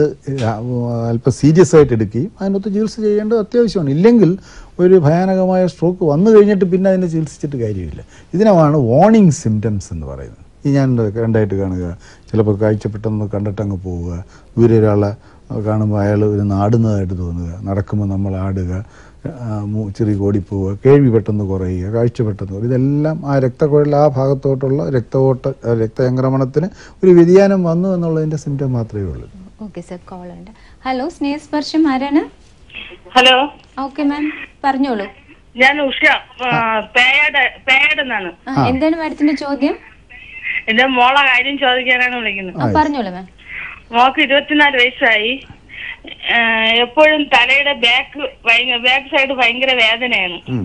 അല്പം സീരിയസ് ആയിട്ട് എടുക്കുകയും അതിനകത്ത് ചികിത്സ ചെയ്യേണ്ടത് അത്യാവശ്യമാണ് ഇല്ലെങ്കിൽ ഒരു ഭയാനകമായ സ്ട്രോക്ക് വന്നു കഴിഞ്ഞിട്ട് പിന്നെ അതിനെ ചികിത്സിച്ചിട്ട് കാര്യമില്ല ഇതിനാണ് വാർണിംഗ് സിംറ്റംസ് എന്ന് പറയുന്നത് ഈ ഞാൻ കണ്ടായിട്ട് കാണുക ചിലപ്പോൾ കാഴ്ച പെട്ടെന്ന് കണ്ടിട്ട് അങ്ങ് പോവുക ദൂരെ ഒരാളെ കാണുമ്പോൾ അയാൾ ഒരു നാടുന്നതായിട്ട് തോന്നുക നടക്കുമ്പോൾ നമ്മൾ ആടുക ആ, മൂ- ചെറിയ ഓടിപ്പോവുക കേൾവി പെട്ടെന്ന് കുറയുക കാഴ്ച പെട്ടെന്ന് കുറയുക ഇതെല്ലാം ആ രക്തക്കുഴൽ ആ ഭാഗത്തോട്ടുള്ള രക്തഓട്ട ആ, രക്തചംക്രമണത്തിന് ഒരു വ്യതിയാനം വന്നു എന്നുള്ളതിൻ്റെ സിംറ്റം മാത്രമേ ഉള്ളൂ ഓക്കെ സാർ കോൾ ഉണ്ട് ഹലോ സ്നേഹസ്പർശം ആരാണ് ഹലോ ഓക്കെ മാം പറഞ്ഞോളൂ ഞാൻ ഉഷ ആ, പേയഡ് പേയഡ് എന്നാണ് ആ, എന്താണ് മാഡത്തിന്റെ ചോദ്യം എന്റെ മോളെ കാര്യം ചോദിക്കാനാണ് വിളിക്കുന്നത് ആ പറഞ്ഞോളൂ മാം മോക്ക് ഇരുപത്തിനാല് വയസ്സായി ആ, എപ്പോഴും തലയുടെ ബാക്ക് ബാക്ക് സൈഡ് ഭയങ്കര വേദനയാണ് ഉം.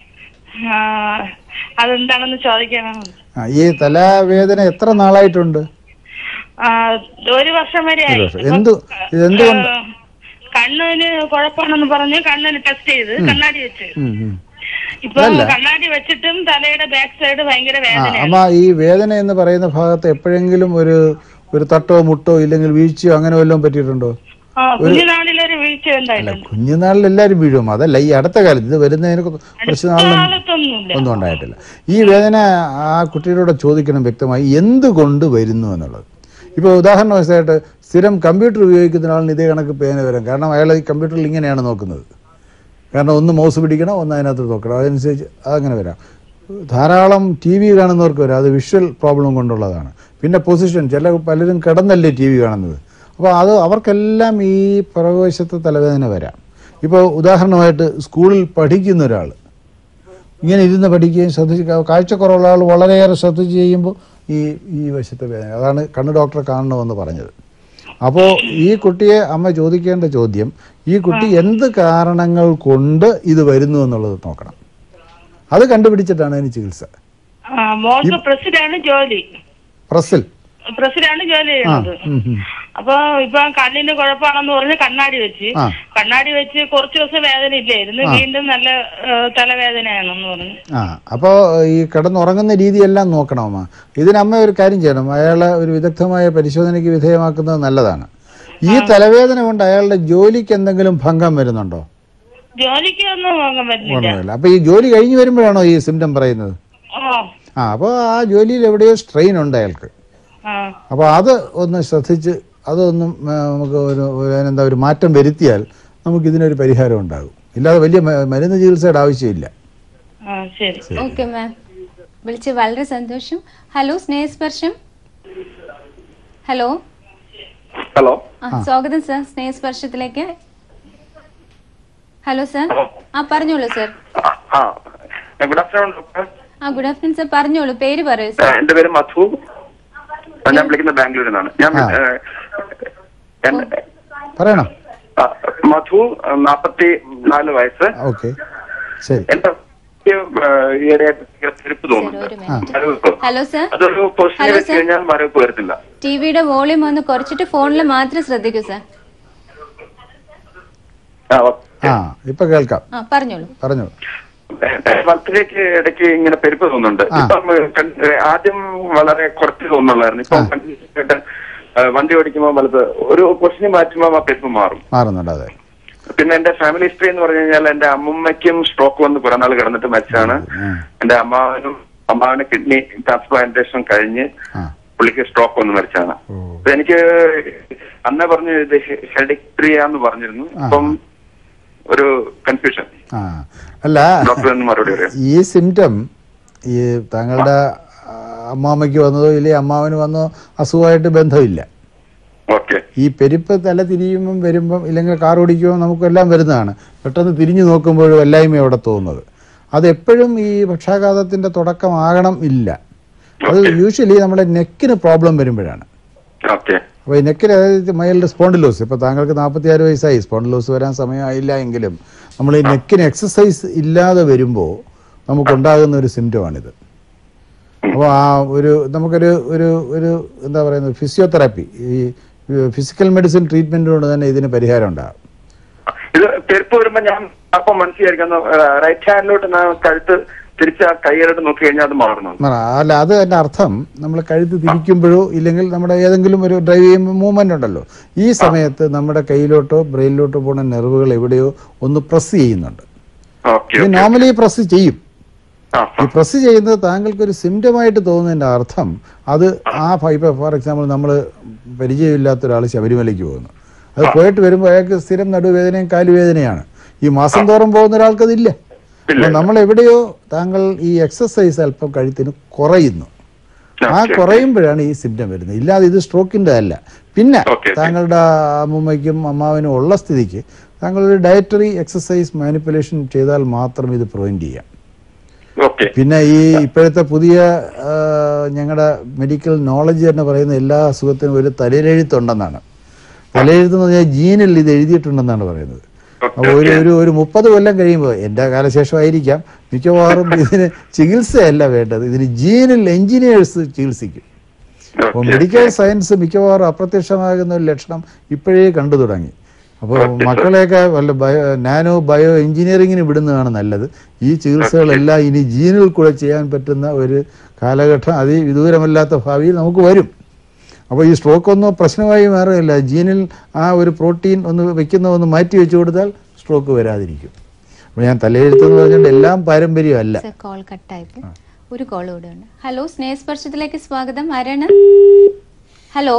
ആ, അതെന്താണെന്ന് ചോദിക്കാനാണ് ആ, ഈ തലവേദന എത്ര നാളായിട്ടുണ്ട് ആ, ഒരു വർഷം വരെ ഒരു ആയി വർഷം. എന്ത് ഇതെന്തുകൊണ്ട് ആ, കണ്ണിന് കുഴപ്പമാണെന്ന് പറഞ്ഞ് കണ്ണിന് ടെസ്റ്റ് ചെയ്ത് കണ്ണാടി വെച്ച് ഉം, ഉം. ഇപ്പൊ കണ്ണാടി വെച്ചിട്ടും തലയുടെ ബാക്ക് സൈഡ് ഭയങ്കര ആ വേദനയാണ് അമ്മ ഈ വേദന എന്ന് പറയുന്ന ഭാഗത്ത് എപ്പോഴെങ്കിലും ഒരു ഒരു തട്ടോ മുട്ടോ ഇല്ലെങ്കിൽ വീഴ്ചയോ അങ്ങനെ വല്ലതും പറ്റിയിട്ടുണ്ടോ ആ കുഞ്ഞുനാളിലൊരു വീഴ്ച ഉണ്ടായിട്ടുണ്ട് കുഞ്ഞുനാളിൽ എല്ലാവരും വീഴും അതല്ല ഈ അടുത്ത കാലത്ത് ഇത് വരുന്നതിന് കുറച്ച് നാളിലും കാലത്തൊന്നുമില്ല ഒന്നും ഉണ്ടായിട്ടില്ല ഈ വേദന ആ കുട്ടിയോട് ചോദിക്കണം വ്യക്തമായി എന്തുകൊണ്ട് വരുന്നു എന്നുള്ളത് ഇപ്പോൾ ഉദാഹരണവശായിട്ട് സ്ഥിരം കമ്പ്യൂട്ടർ ഉപയോഗിക്കുന്ന ആളിന് ഇതേ കണക്ക് പേന വരാം കാരണം അയാൾ ഈ കമ്പ്യൂട്ടറിൽ ഇങ്ങനെയാണ് നോക്കുന്നത് കാരണം ഒന്ന് മൗസ് പിടിക്കണം ഒന്ന് അതിനകത്ത് നോക്കണം അതനുസരിച്ച് അതങ്ങനെ വരാം ധാരാളം ടി വി കാണുന്നവർക്ക് വരാം അത് വിഷ്വൽ പ്രോബ്ലം കൊണ്ടുള്ളതാണ് പിന്നെ പൊസിഷൻ ചില പലരും കിടന്നല്ലേ ടി വി കാണുന്നത് അപ്പോൾ അത് അവർക്കെല്ലാം ഈ പുറകുവശത്തെ തലവേദന വരാം ഇപ്പോൾ ഉദാഹരണമായിട്ട് സ്കൂളിൽ പഠിക്കുന്ന ഒരാൾ ഇങ്ങനെ ഇരുന്ന് പഠിക്കുകയും ശ്രദ്ധിച്ച് കാ- കാഴ്ചക്കുറവുള്ള ആൾ വളരെയേറെ ശ്രദ്ധിച്ച് ചെയ്യുമ്പോൾ ഈ ഈ വശത്തെ വേദന അതാണ് കണ്ണ് ഡോക്ടറെ കാണണമെന്ന് പറഞ്ഞത് അപ്പോൾ ഈ കുട്ടിയെ അമ്മ ചോദിക്കേണ്ട ചോദ്യം ഈ കുട്ടി എന്ത് കാരണങ്ങൾ കൊണ്ട് ഇത് വരുന്നു എന്നുള്ളത് നോക്കണം അത് കണ്ടുപിടിച്ചിട്ടാണ് അതിന് ചികിത്സ ആ, മോൾക്ക് പ്രസിലാണ് ജോലി പ്രസിൽ പ്രസിലാണ് ജോലി ആ ചെയ്യുന്നത് ഉം, ഉം. അപ്പൊ ഇപ്പൊ കണ്ണിന് കുഴപ്പമാണെന്ന് പറഞ്ഞ് കണ്ണാടി വെച്ച് ആ. കണ്ണാടി വെച്ച് കുറച്ച് ദിവസം വേദന ഇല്ലായിരുന്നു വീണ്ടും നല്ല ഏ, തലവേദനയാണെന്ന് പറഞ്ഞു ആ അപ്പോൾ ഈ കിടന്നുറങ്ങുന്ന രീതിയെല്ലാം നോക്കണം അമ്മ ഇതിനമ്മ ഒരു കാര്യം ചെയ്യണം അയാളെ ഒരു വിദഗ്ധമായ പരിശോധനയ്ക്ക് വിധേയമാക്കുന്നത് നല്ലതാണ് ഈ തലവേദന കൊണ്ട് അയാളുടെ ജോലിക്ക് എന്തെങ്കിലും ഭംഗം വരുന്നുണ്ടോ ജോലിക്ക് ഒന്നും പോകാൻ പറ്റില്ല ഗുണമില്ല അപ്പൊ ഈ ജോലി കഴിഞ്ഞ് വരുമ്പോഴാണോ ഈ സിംറ്റം പറയുന്നത് ഓ ആ അപ്പോൾ ആ ജോലിയിൽ എവിടെയോ സ്ട്രെയിൻ ഉണ്ട് അയാൾക്ക് ആ അപ്പോൾ അത് ഒന്ന് ശ്രദ്ധിച്ച് അതൊന്നും ആ, നമുക്ക് ഒരു ഒരു അതിനെന്താ ഒരു മാറ്റം വരുത്തിയാൽ നമുക്ക് ഇതിനൊരു പരിഹാരം ഉണ്ടാകും ഇല്ലാതെ വലിയ മ- മരുന്ന് ചികിത്സയുടെ ആവശ്യമില്ല ആ ശരി ഓക്കെ മാം വിളിച്ച് വളരെ സന്തോഷം ഹലോ സ്നേഹസ്പർശം ഹലോ ഹലോ ആ സ്വാഗതം സർ സ്നേഹസ്പർശത്തിലേക്ക് ഹലോ സർ ആ പറഞ്ഞോളൂ സർ ആ ഗുഡ് ആഫ്റ്റർനൂൺ ഡോക്ടർ ആ ഗുഡ് ആഫ്റ്റർനൂൺ സർ പറഞ്ഞോളൂ പേര് പറയൂ സർ എന്റെ പേര് മധു ആ, ഞാൻ വിളിക്കുന്നത് ബാംഗ്ലൂരിൽ നിന്നാണ് ഞാൻ ആ. ഏഹ്, എന്റെ- പറയണം ആ, മധു നാപ്പത്തി നാല് വയസ്സ് ഓക്കെ ശരി എന്റെ ഈയിടെയായിട്ട് ഭയങ്കര ചെരുപ്പ് സർ തോന്നുന്നുണ്ട് ഒരു മിനിറ്റ് വരവെപ്പ് ഹലോ സർ അതൊരു പൊസിഷനിൽ ഹലോ, വെച്ച് സർ. കഴിഞ്ഞാൽ വരവെപ്പ് വരത്തില്ല ടി വിയുടെ വോളിയം ഒന്ന് കുറച്ചിട്ട് ഫോണിൽ മാത്രം ശ്രദ്ധിക്കൂ സർ ആ, ഓക്കേ. ആ ഇപ്പൊ കേൾക്കാം ആ പറഞ്ഞോളൂ പറഞ്ഞോളൂ വലത്തിലേക്ക് ഇടയ്ക്ക് ഇങ്ങനെ പെരുപ്പ് തോന്നുന്നുണ്ട് ആ. ഇപ്പം ഏഹ്, കൺ- ഏഹ്, ആദ്യം വളരെ കുറച്ച് തോന്നുള്ളായിരുന്നു ഇപ്പൊ ആ. കണ്ടിന്യൂസ് ഏഹ്, വണ്ടി ഓടിക്കുമ്പോൾ വലത് ഒരു പൊസിഷന് മാറ്റുമ്പോൾ ആ പെരുപ്പ് മാറും മാറുന്നുണ്ട് അതെ പിന്നെ എന്റെ ഫാമിലി ഹിസ്റ്ററി എന്ന് പറഞ്ഞു കഴിഞ്ഞാൽ എന്റെ അമ്മൂമ്മയ്ക്കും സ്ട്രോക്ക് വന്ന് കുറെ നാൾ കിടന്നിട്ട് മരിച്ചാണ് ഉം. എന്റെ അമ്മാവനും അമ്മാവന് കിഡ്നി ട്രാൻസ്പ്ലാന്റേഷൻ കഴിഞ്ഞ് ആ പുള്ളിക്ക് സ്ട്രോക്ക് വന്ന് മരിച്ചാണ് ഓ. അപ്പൊ എനിക്ക് അന്നേ പറഞ്ഞു ഇത് ഹെഡിക്ട്രിയാന്ന് പറഞ്ഞിരുന്നു ഇപ്പം ഒരു കൺഫ്യൂഷൻ ആ അല്ല ഡോക്ടർ എന്ന് മറുപടി പറയാം ഈ സിംറ്റം ഈ താങ്കളുടെ ആ, അമ്മാമ്മയ്ക്ക് വന്നതോ ഇല്ലെങ്കിൽ അമ്മാവന് വന്നോ അസുഖമായിട്ട് ബന്ധമില്ല ഓക്കെ ഈ പെരുപ്പ് തല തിരിയുമ്പം വരുമ്പം ഇല്ലെങ്കിൽ കാർ ഓടിക്കുമ്പോൾ നമുക്കെല്ലാം വരുന്നതാണ് പെട്ടെന്ന് തിരിഞ്ഞു നോക്കുമ്പോഴും എല്ലായ്മ അവിടെ തോന്നുന്നത് അത് എപ്പോഴും ഈ പക്ഷാഘാതത്തിന്റെ തുടക്കമാകണം ഇല്ല അത് യൂഷ്വലി നമ്മുടെ നെക്കിന് പ്രോബ്ലം വരുമ്പോഴാണ് ഓക്കെ അപ്പോൾ ഈ നെക്കിന് അതായത് മൈൽഡ് സ്പോണ്ടിലോസ് ഇപ്പോൾ താങ്കൾക്ക് നാൽപ്പത്തിയാറ് വയസ്സായി സ്പോണ്ടിലോസ് വരാൻ സമയമായില്ല എങ്കിലും നമ്മൾ ഈ നെക്കിന് എക്സസൈസ് ഇല്ലാതെ വരുമ്പോൾ നമുക്കുണ്ടാകുന്ന ഒരു സിംറ്റമാണിത് അപ്പോൾ ആ ഒരു നമുക്കൊരു ഒരു ഒരു എന്താ പറയുന്നത് ഫിസിയോതെറാപ്പി ഈ ഫിസിക്കൽ മെഡിസിൻ ട്രീറ്റ്മെൻറ്റ് കൊണ്ട് തന്നെ ഇതിന് പരിഹാരം ഉണ്ടാകും ഇത് പെരുപ്പ് വരുമ്പോ ഞാൻ അപ്പൊ മനസ്സിലായിരിക്കുന്നു റൈറ്റ് ഹാൻഡിലോട്ട് ഞാൻ കഴുത്ത് തിരിച്ച് ആ കൈയിലോട്ട് നോക്കി കഴിഞ്ഞാൽ അത് മാറുന്നു ആ, അല്ല അത് അതിൻ്റെ അർത്ഥം നമ്മൾ കഴുത്ത് തിരിക്കുമ്പോഴോ ഇല്ലെങ്കിൽ നമ്മുടെ ഏതെങ്കിലും ഒരു ഡ്രൈവ് ചെയ്യുമ്പോൾ മൂവ്മെൻ്റ് ഉണ്ടല്ലോ ഈ സമയത്ത് നമ്മുടെ കയ്യിലോട്ടോ ബ്രെയിനിലോട്ടോ പോകുന്ന നെർവുകൾ എവിടെയോ ഒന്ന് പ്രസ് ചെയ്യുന്നുണ്ട് ഓക്കെ ഇത് നോർമലി പ്രസ് ചെയ്യും ആ ഈ പ്രസ് ചെയ്യുന്നത് താങ്കൾക്ക് ഒരു സിംറ്റമായിട്ട് തോന്നുന്നതിന്റെ അർത്ഥം അത് ആ ഇപ്പൊ ഫോർ എക്സാമ്പിൾ നമ്മൾ പരിചയമില്ലാത്ത ഒരാൾ ശബരിമലയ്ക്ക് പോകുന്നു അത് പോയിട്ട് വരുമ്പോൾ അയാൾക്ക് സ്ഥിരം നടുവേദനയും കാലുവേദനയാണ് ഈ മാസം തോറും പോകുന്ന ഒരാൾക്കതില്ല അപ്പൊ നമ്മൾ എവിടെയോ താങ്കൾ ഈ എക്സസൈസ് അല്പം കഴുത്തിന് കുറയുന്നു ആ Okay. കുറയുമ്പോഴാണ് ഈ സിംറ്റം വരുന്നത് ഇല്ലാതെ ഇത് സ്ട്രോക്കിന്റെ അല്ല പിന്നെ Okay, okay. താങ്കളുടെ അമ്മൂമ്മയ്ക്കും അമ്മാവനും ഉള്ള സ്ഥിതിക്ക് താങ്കൾ ഒരു ഡയറ്ററി എക്സസൈസ് മാനിപ്പുലേഷൻ ചെയ്താൽ മാത്രം ഇത് പ്രിവെന്റ് ചെയ്യാം ഓക്കെ പിന്നെ ഈ ഇപ്പോഴത്തെ പുതിയ ഞങ്ങളുടെ മെഡിക്കൽ നോളജ് തന്നെ പറയുന്ന എല്ലാ അസുഖത്തിനും ഒരു തലയിലെഴുത്തുണ്ടെന്നാണ് തലയെഴുത്ത് എന്ന് പറഞ്ഞാൽ ജീനിൽ ഇത് എഴുതിയിട്ടുണ്ടെന്നാണ് പറയുന്നത് അപ്പോൾ ഒരു ഒരു ഒരു മുപ്പത് കൊല്ലം കഴിയുമ്പോൾ എൻ്റെ കാലശേഷമായിരിക്കാം മിക്കവാറും ഇതിന് ചികിത്സയല്ല വേണ്ടത് ഇതിന് ജീനിൽ എഞ്ചിനീയേഴ്സ് ചികിത്സിക്കും അപ്പോൾ മെഡിക്കൽ സയൻസ് മിക്കവാറും അപ്രത്യക്ഷമാകുന്ന ഒരു ലക്ഷണം ഇപ്പോഴേ കണ്ടു തുടങ്ങി അപ്പോൾ മക്കളെയൊക്കെ വല്ല ബയോ നാനോ ബയോ എഞ്ചിനീയറിങ്ങിന് വിടുന്നതാണ് നല്ലത് ഈ ചികിത്സകളെല്ലാം ഇനി ജീനിൽ കൂടെ ചെയ്യാൻ പറ്റുന്ന ഒരു കാലഘട്ടം അതി വിദൂരമല്ലാത്ത ഭാവിയിൽ നമുക്ക് വരും അപ്പോൾ ഈ സ്ട്രോക്ക് ഒന്നും പ്രശ്നമായി മാറുകയില്ല ജീനിൽ ആ ഒരു പ്രോട്ടീൻ ഒന്ന് വെക്കുന്ന ഒന്ന് മാറ്റി വെച്ചു കൊടുത്താൽ സ്ട്രോക്ക് വരാതിരിക്കും അപ്പോൾ ഞാൻ തലയെഴുത്തെന്ന് പറഞ്ഞുകൊണ്ട് എല്ലാം പാരമ്പര്യമല്ല സർ കോൾ കട്ടായിപ്പോ ഒരു കോൾ കൂടെ ഉണ്ട് ഹലോ സ്നേഹസ്പർശത്തിലേക്ക് സ്വാഗതം ആരാണ് ഹലോ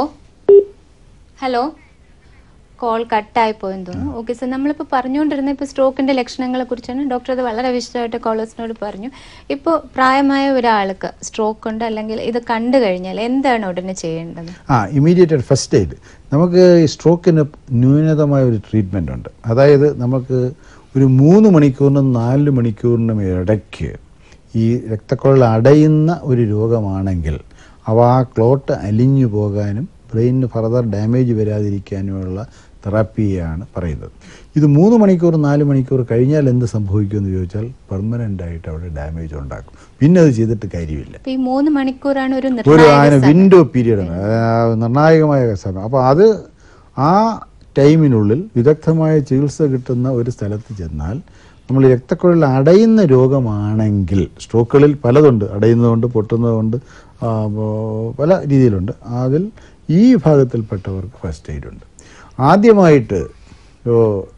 ഹലോ കോൾ കട്ടായി പോയെന്ന് തോന്നുന്നു ഓക്കെ സർ നമ്മളിപ്പോൾ പറഞ്ഞുകൊണ്ടിരുന്ന ഇപ്പോൾ സ്ട്രോക്കിന്റെ ലക്ഷണങ്ങളെ കുറിച്ചാണ് ഡോക്ടർ അത് വളരെ വിശദമായിട്ട് കോളേഴ്സിനോട് പറഞ്ഞു ഇപ്പോൾ പ്രായമായ ഒരാൾക്ക് സ്ട്രോക്ക് ഉണ്ട് അല്ലെങ്കിൽ ഇത് കണ്ടു കഴിഞ്ഞാൽ എന്താണ് ഉടനെ ചെയ്യേണ്ടത് ആ ഇമീഡിയറ്റ് ഫസ്റ്റ് എയ്ഡ് നമുക്ക് ഈ സ്ട്രോക്കിന് ന്യൂനതമായ ഒരു ട്രീറ്റ്മെൻ്റ് ഉണ്ട് അതായത് നമുക്ക് ഒരു മൂന്ന് മണിക്കൂറിനും നാല് മണിക്കൂറിനും ഇടയ്ക്ക് ഈ രക്തക്കുഴൽ അടയുന്ന ഒരു രോഗമാണെങ്കിൽ അവ ആ ക്ലോട്ട് അലിഞ്ഞു പോകാനും ബ്രെയിനിന് ഫർദർ ഡാമേജ് വരാതിരിക്കാനുമുള്ള തെറാപ്പിയാണ് പറയുന്നത് ഇത് മൂന്ന് മണിക്കൂർ നാല് മണിക്കൂർ കഴിഞ്ഞാൽ എന്ത് സംഭവിക്കുമെന്ന് ചോദിച്ചാൽ പെർമനൻ്റ് ആയിട്ട് അവിടെ ഡാമേജ് ഉണ്ടാക്കും പിന്നെ അത് ചെയ്തിട്ട് കാര്യമില്ല ഇപ്പൊ ഈ മൂന്ന് മണിക്കൂറാണ് ഒരു ഒരു നിർണായക അതിന് സമയം. വിൻഡോ പീരീഡ് നിർണായകമായ സമയം അപ്പോൾ അത് ആ ടൈമിനുള്ളിൽ വിദഗ്ധമായ ചികിത്സ കിട്ടുന്ന ഒരു സ്ഥലത്ത് ചെന്നാൽ നമ്മൾ രക്തക്കുഴൽ അടയുന്ന രോഗമാണെങ്കിൽ സ്ട്രോക്കുകളിൽ പലതുണ്ട് അടയുന്നതുകൊണ്ട് പൊട്ടുന്നതുകൊണ്ട് ആ, ബോ- പല രീതിയിലുണ്ട് അതിൽ ഈ വിഭാഗത്തിൽപ്പെട്ടവർക്ക് ഫസ്റ്റ് എയ്ഡ് ഉണ്ട് ആദ്യമായിട്ട് ഓ,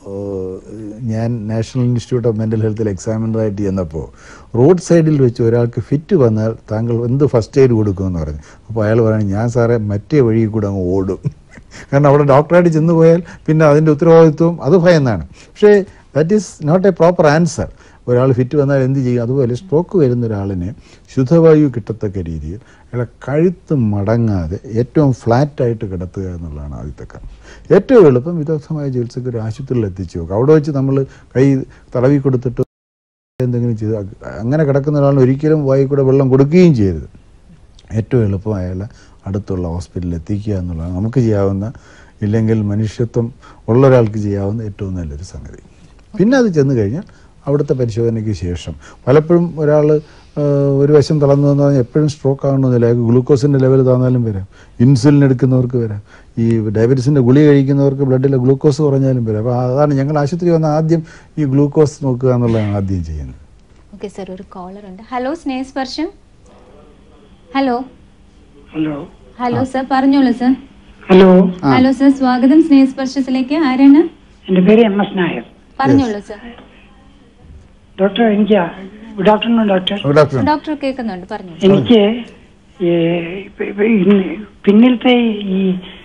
ഞാൻ നാഷണൽ ഇൻസ്റ്റിറ്റ്യൂട്ട് ഓഫ് മെൻ്റൽ ഹെൽത്തിൽ എക്സാമിനറായിട്ട് ചെന്നപ്പോൾ റോഡ് സൈഡിൽ വെച്ച് ഒരാൾക്ക് ഫിറ്റ് വന്നാൽ താങ്കൾ എന്ത് ഫസ്റ്റ് എയ്ഡ് കൊടുക്കുമെന്ന് പറഞ്ഞു അപ്പോൾ അയാൾ പറഞ്ഞു ഞാൻ സാറേ മറ്റേ വഴി കൂടെ അങ്ങ് ഓടും കാരണം അവിടെ ഡോക്ടറായിട്ട് ചെന്ന് പോയാൽ പിന്നെ അതിൻ്റെ ഉത്തരവാദിത്വം അത് ഭയന്നാണ് പക്ഷേ that is not a proper answer ഒരാൾ ഫിറ്റ് വന്നാൽ എന്ത് ചെയ്യും അതുപോലെ സ്ട്രോക്ക് വരുന്ന ഒരാളിന് ശുദ്ധവായു കിട്ടത്തക്ക രീതിയിൽ അയാളെ കഴുത്ത് മടങ്ങാതെ ഏറ്റവും ഫ്ലാറ്റായിട്ട് കിടത്തുക എന്നുള്ളതാണ് ആദ്യത്തെ കാര്യം ഏറ്റവും എളുപ്പം വിദഗ്ധമായ ചികിത്സയ്ക്ക് ഒരു ആശുപത്രിയിൽ എത്തിച്ചു നോക്കുക അവിടെ വെച്ച് നമ്മൾ കൈ തടവി കൊടുത്തിട്ട് എന്തെങ്കിലും ചെയ്ത് അങ്ങനെ കിടക്കുന്ന ഒരാളിന് ഒരിക്കലും വായി കൂടെ വെള്ളം കൊടുക്കുകയും ചെയ്യരുത് ഏറ്റവും എളുപ്പം അയാളെ അടുത്തുള്ള ഹോസ്പിറ്റലിൽ എത്തിക്കുക എന്നുള്ളതാണ് നമുക്ക് ചെയ്യാവുന്ന ഇല്ലെങ്കിൽ മനുഷ്യത്വം ഉള്ള ഒരാൾക്ക് ചെയ്യാവുന്ന ഏറ്റവും നല്ലൊരു സംഗതി പിന്നെ അത് ചെന്ന് കഴിഞ്ഞാൽ അവിടുത്തെ പരിശോധനയ്ക്ക് ശേഷം പലപ്പോഴും ഒരാൾ ഒരു വശം തളർന്നു എന്ന് പറഞ്ഞാൽ എപ്പോഴും സ്ട്രോക്ക് ആകണമെന്നില്ല അയാൾക്ക് ഗ്ലൂക്കോസിൻ്റെ ലെവൽ താന്നാലും വരാം ഇൻസുലിൻ എടുക്കുന്നവർക്ക് വരാം ഈ ഡയബറ്റീസിൻ്റെ ഗുളി കഴിക്കുന്നവർക്ക് ബ്ലഡിലെ ഗ്ലൂക്കോസ് കുറഞ്ഞാലും വരാം അപ്പോൾ അതാണ് ഞങ്ങൾ ആശുപത്രി വന്ന ആദ്യം ഈ ഗ്ലൂക്കോസ് നോക്കുക എന്നുള്ളതാണ് ആദ്യം ചെയ്യുന്നത് ഓക്കെ സർ ഒരു കോളർ ഉണ്ട് ഹലോ സ്നേഹസ്പർശം ഹലോ ഹലോ ഹലോ സർ പറഞ്ഞോളൂ സർ ഹലോ ഹലോ സർ സ്വാഗതം സ്നേഹസ്പർശത്തിലേക്ക് ആരാണ് എന്റെ പേര് എം എസ് നായർ പറഞ്ഞോളൂ സർ ഡോക്ടർ എനിക്ക് good afternoon doctor good afternoon doctor കേൾക്കുന്നുണ്ട് പറഞ്ഞോളൂ എനിക്ക് ഈ ഇപ്പ- ഇപ്പ ഇന്ന് പിന്നിലത്തെ ഈ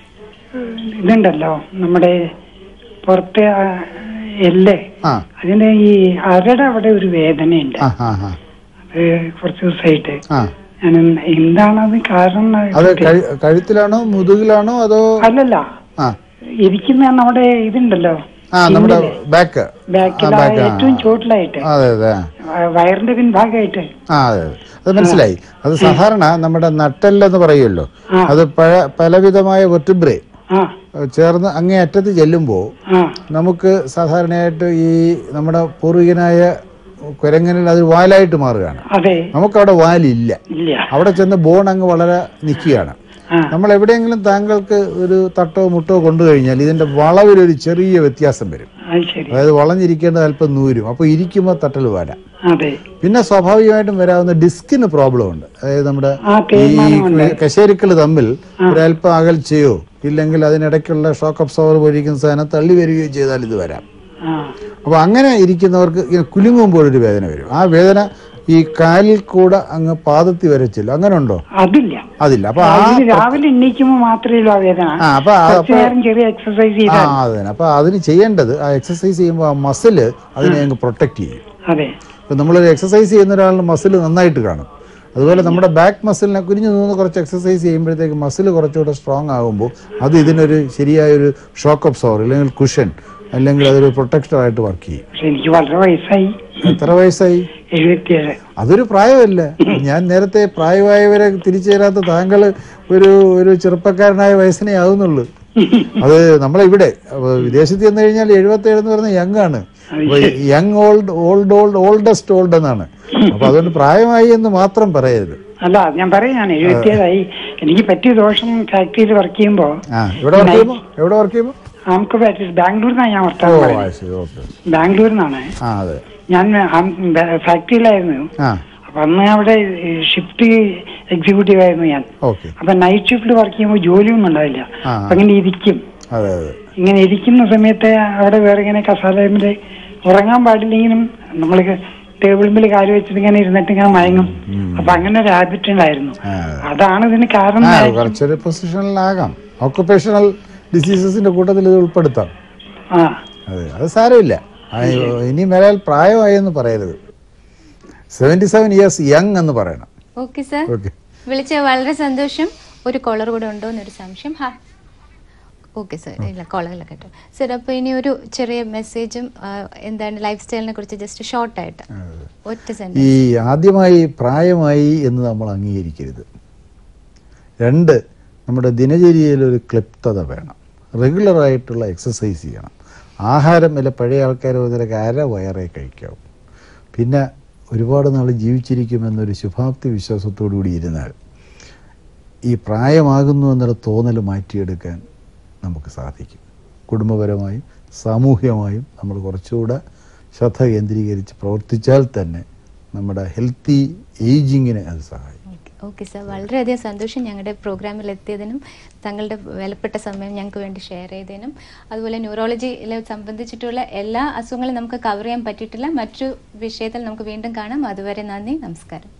ഇതുണ്ടല്ലോ നമ്മുടെ പുറത്തെ ആ എല്ല് ആ അതിന്റെ ഈ അരയുടെ അവിടെ ഒരു വേദനയുണ്ട് ആ ആ ആ അത് കുറച്ച് ദിവസമായിട്ട് ആ ഞാൻ എന്ത്- എന്താണത് കാരണം എന്ന് അത് കഴി- കഴുത്തിലാണോ മുതുകിലാണോ അതോ അല്ലല്ല ആ ഇരിക്കുന്ന നമ്മുടെ ഇതുണ്ടല്ലോ ആ നമ്മുടെ ബാക്ക് ബാക്കിൽ ആ, back, ആ. ഏറ്റവും ചോട്ടിലായിട്ട് അതെ അതെ വ- വയറിന്റെ പിൻഭാഗമായിട്ട് ആ അതെ അതെ അത് മനസ്സിലായി അത് സാധാരണ നമ്മുടെ നട്ടെല്ലെന്ന് പറയുമല്ലോ അത് പല പലവിധമായ വെർട്ടിബ്രേ ആ ചേർന്ന് അങ്ങേ അറ്റത്ത് ചെല്ലുമ്പോൾ ആ നമുക്ക് സാധാരണയായിട്ട് ഈ നമ്മുടെ പൂർവികനായ കുരങ്ങനിൽ അത് വാലായിട്ട് മാറുകയാണ് അതെ നമുക്കവിടെ വാലില്ല ഇല്ല അവിടെ ചെന്ന് ബോൺ അങ്ങ് വളരെ നിൽക്കുകയാണ് ആ നമ്മൾ എവിടെയെങ്കിലും താങ്കൾക്ക് ഒരു തട്ടോ മുട്ടോ കൊണ്ടു കഴിഞ്ഞാൽ ഇതിന്റെ വളവിലൊരു ചെറിയ വ്യത്യാസം വരും അത് ശരി അതായത് വളഞ്ഞിരിക്കേണ്ടത് അല്പം നൂരും അപ്പോൾ ഇരിക്കുമ്പോൾ തട്ടൽ വരാം അതെ പിന്നെ സ്വാഭാവികമായിട്ടും വരാവുന്ന ഡിസ്കിന് പ്രോബ്ലം ഉണ്ട് അതായത് നമ്മുടെ ആ, തേയ്മാനമുണ്ട്. ഈ കശേരുക്കൾ തമ്മിൽ ഒരല്പം അകൽച്ചയോ ഇല്ലെങ്കിൽ അതിനിടയ്ക്കുള്ള ഷോക്ക് അബ്സോർവർ പോലിരിക്കുന്ന സാധനം തള്ളി വരികയോ ചെയ്താൽ ഇത് വരാം ആ അപ്പോൾ അങ്ങനെ ഇരിക്കുന്നവർക്ക് ഇങ്ങനെ കുലുങ്ങുമ്പോൾ ഒരു വേദന വരും ആ വേദന ഈ കാലിൽ കൂടെ അങ്ങ് പാദത്തി വരച്ചില്ല അങ്ങനെ ഉണ്ടോ അതില്ല അതില്ല അപ്പൊ ആ അതിന് രാവിലെ എണ്ണീക്കുമ്പോ മാത്രമേ ഉള്ളൂ ആ വേദന ആ അപ്പൊ ആ- കുറച്ച് അപ്പൊ നേരം ചെറിയ എക്സസൈസ് ആ ചെയ്താൽ അത് തന്നെ അപ്പൊ അതിന് ചെയ്യേണ്ടത് ആ എക്സസൈസ് ചെയ്യുമ്പോൾ ആ മസില് അതിനെ അങ്ങ് പ്രൊട്ടക്ട് ചെയ്യും അതെ ഇപ്പൊ നമ്മളൊരു എക്സസൈസ് ചെയ്യുന്ന ഒരാളിന് മസിൽ നന്നായിട്ട് കാണും അതുപോലെ നമ്മുടെ ബാക്ക് മസിലിനെ കുനിഞ്ഞു നിന്ന് കുറച്ച് എക്സസൈസ് ചെയ്യുമ്പോഴത്തേക്ക് മസിൽ കുറച്ചുകൂടെ സ്ട്രോങ് ആകുമ്പോൾ അത് ഇതിനൊരു ശരിയായൊരു ഷോക്ക് അബ്സോർ അല്ലെങ്കിൽ കുഷൻ അല്ലെങ്കിൽ അതൊരു പ്രൊട്ടക്ടറായിട്ട് വർക്ക് ചെയ്യും പക്ഷെ എനിക്ക് വളരെ വയസ്സായി എത്ര വയസ്സായി എഴുപത്തിയേഴ് അതൊരു പ്രായമല്ല ഞാൻ നേരത്തെ പ്രായമായവരെ തിരിച്ചു തരാത്ത താങ്കൾ ഒരു ഒരു ചെറുപ്പക്കാരനായ വയസ്സിനെ ആവുന്നുള്ളൂ അത് നമ്മളിവിടെ അപ്പൊ വിദേശത്ത് ചെന്ന് കഴിഞ്ഞാൽ എഴുപത്തി ഏഴ് എന്ന് പറയുന്നത് യങ് ആണ് young old old old oldest old എന്നാണ് അപ്പൊ അതുകൊണ്ട് പ്രായമായി എന്ന് മാത്രം പറയരുത് അല്ല അത് ഞാൻ പറയാം ഞാൻ എഴുപത്തിയേഴായി എനിക്ക് പറ്റിയ ദോഷം ഫാക്ടറിയിൽ വർക്ക് ചെയ്യുമ്പോ ആ എവിടെ വർക്ക് ചെയ്യുമ്പോ എവിടെ വർക്ക് ചെയ്യുമ്പോ നമുക്ക് പറ്റി ബാംഗ്ലൂരിൽ നിന്നാണ് ഞാൻ ഓ വർത്താനം ആ, പറയുന്നത് ശരി ഓക്കെ ബാംഗ്ലൂരിൽ നിന്നാണ് ആ അതെ ഞാൻ ആം- ബ- ഫാക്ടറിയിലായിരുന്നു ആ അപ്പൊ അന്ന് അവിടെ ഷിഫ്റ്റ് എക്സിക്യൂട്ടീവ് ആയിരുന്നു ഞാൻ ഓക്കെ അപ്പൊ നൈറ്റ് ഷിഫ്റ്റിൽ വർക്ക് ചെയ്യുമ്പോൾ ജോലിയൊന്നും ഉണ്ടാവില്ല ആ. അപ്പൊ അങ്ങനെ ഇരിക്കും അതെ അതെ ഇങ്ങനെ ഇരിക്കുന്ന സമയത്ത് അവിടെ വേറെ ഇങ്ങനെ കസാലയില് ഉറങ്ങാൻ പാടില്ലെങ്കിലും നമ്മൾ ടേബിളിൽ കാല് വെച്ചിട്ട് ഇങ്ങനെ ഇരുന്നിട്ട് ഇങ്ങനെ മയങ്ങും അപ്പൊ അങ്ങനെ ഒരു ഹാബിറ്റ് ഉണ്ടായിരുന്നു ആ. അതാണ് ഇതിന് കാരണം ആ എന്നായിരിക്കും. കുറച്ചൊരു പൊസിഷനിലാകാം ഓക്കുപേഷണൽ ഡിസീസസിന്റെ കൂട്ടത്തിൽ ഇത് ഉൾപ്പെടുത്താം ആ അതെ അത് സാരമില്ല ആ, ഇനി മേലാൽ പ്രായമായി എന്ന് പറയരുത് സെവൻറ്റി സെവൻ ഇയേഴ്സ് യങ് എന്ന് പറയണം ഓക്കെ സർ ഓക്കെ വിളിച്ച വളരെ സന്തോഷം ഒരു കോളർ കൂടെ ഉണ്ടോ എന്നൊരു സംശയം ഹാ ഓക്കെ സർ ഇല്ല കോളറില്ല കേട്ടോ സർ അപ്പോൾ ഇനി ഒരു ചെറിയ മെസ്സേജും ആ, എന്താണ് ലൈഫ് സ്റ്റൈലിനെ കുറിച്ച് ജസ്റ്റ് ഷോർട്ടായിട്ട് ഒറ്റ സെൻറ്റൻസ് ഈ ആദ്യമായി പ്രായമായി എന്ന് നമ്മൾ അംഗീകരിക്കരുത് രണ്ട് നമ്മുടെ ദിനചര്യയിൽ ഒരു ക്ലിപ്തത വേണം റെഗുലറായിട്ടുള്ള എക്സസൈസ് ചെയ്യണം ആഹാരം അല്ല പഴയ ആൾക്കാർ മുതലൊക്കെ അര വയറേ കഴിക്കാവും പിന്നെ ഒരുപാട് നാൾ ജീവിച്ചിരിക്കുമെന്നൊരു ശുഭാപ്തി വിശ്വാസത്തോടു കൂടി ഇരുന്നാൽ ഈ പ്രായമാകുന്നു എന്നുള്ള തോന്നൽ മാറ്റിയെടുക്കാൻ നമുക്ക് സാധിക്കും കുടുംബപരമായും സാമൂഹ്യമായും നമ്മൾ കുറച്ചുകൂടെ ശ്രദ്ധ കേന്ദ്രീകരിച്ച് പ്രവർത്തിച്ചാൽ തന്നെ നമ്മുടെ ഹെൽത്തി ഏജിങ്ങിനെ അത് സഹായിക്കും ഓക്കെ സാർ വളരെയധികം സന്തോഷം ഞങ്ങളുടെ പ്രോഗ്രാമിൽ എത്തിയതിനും താങ്കളുടെ വിലപ്പെട്ട സമയം ഞങ്ങൾക്ക് വേണ്ടി ഷെയർ ചെയ്തതിനും അതുപോലെ ന്യൂറോളജിയിലെ സംബന്ധിച്ചിട്ടുള്ള എല്ലാ അസുഖങ്ങളും നമുക്ക് കവർ ചെയ്യാൻ പറ്റിയിട്ടില്ല മറ്റു വിഷയത്തിൽ നമുക്ക് വീണ്ടും കാണാം അതുവരെ നന്ദി നമസ്കാരം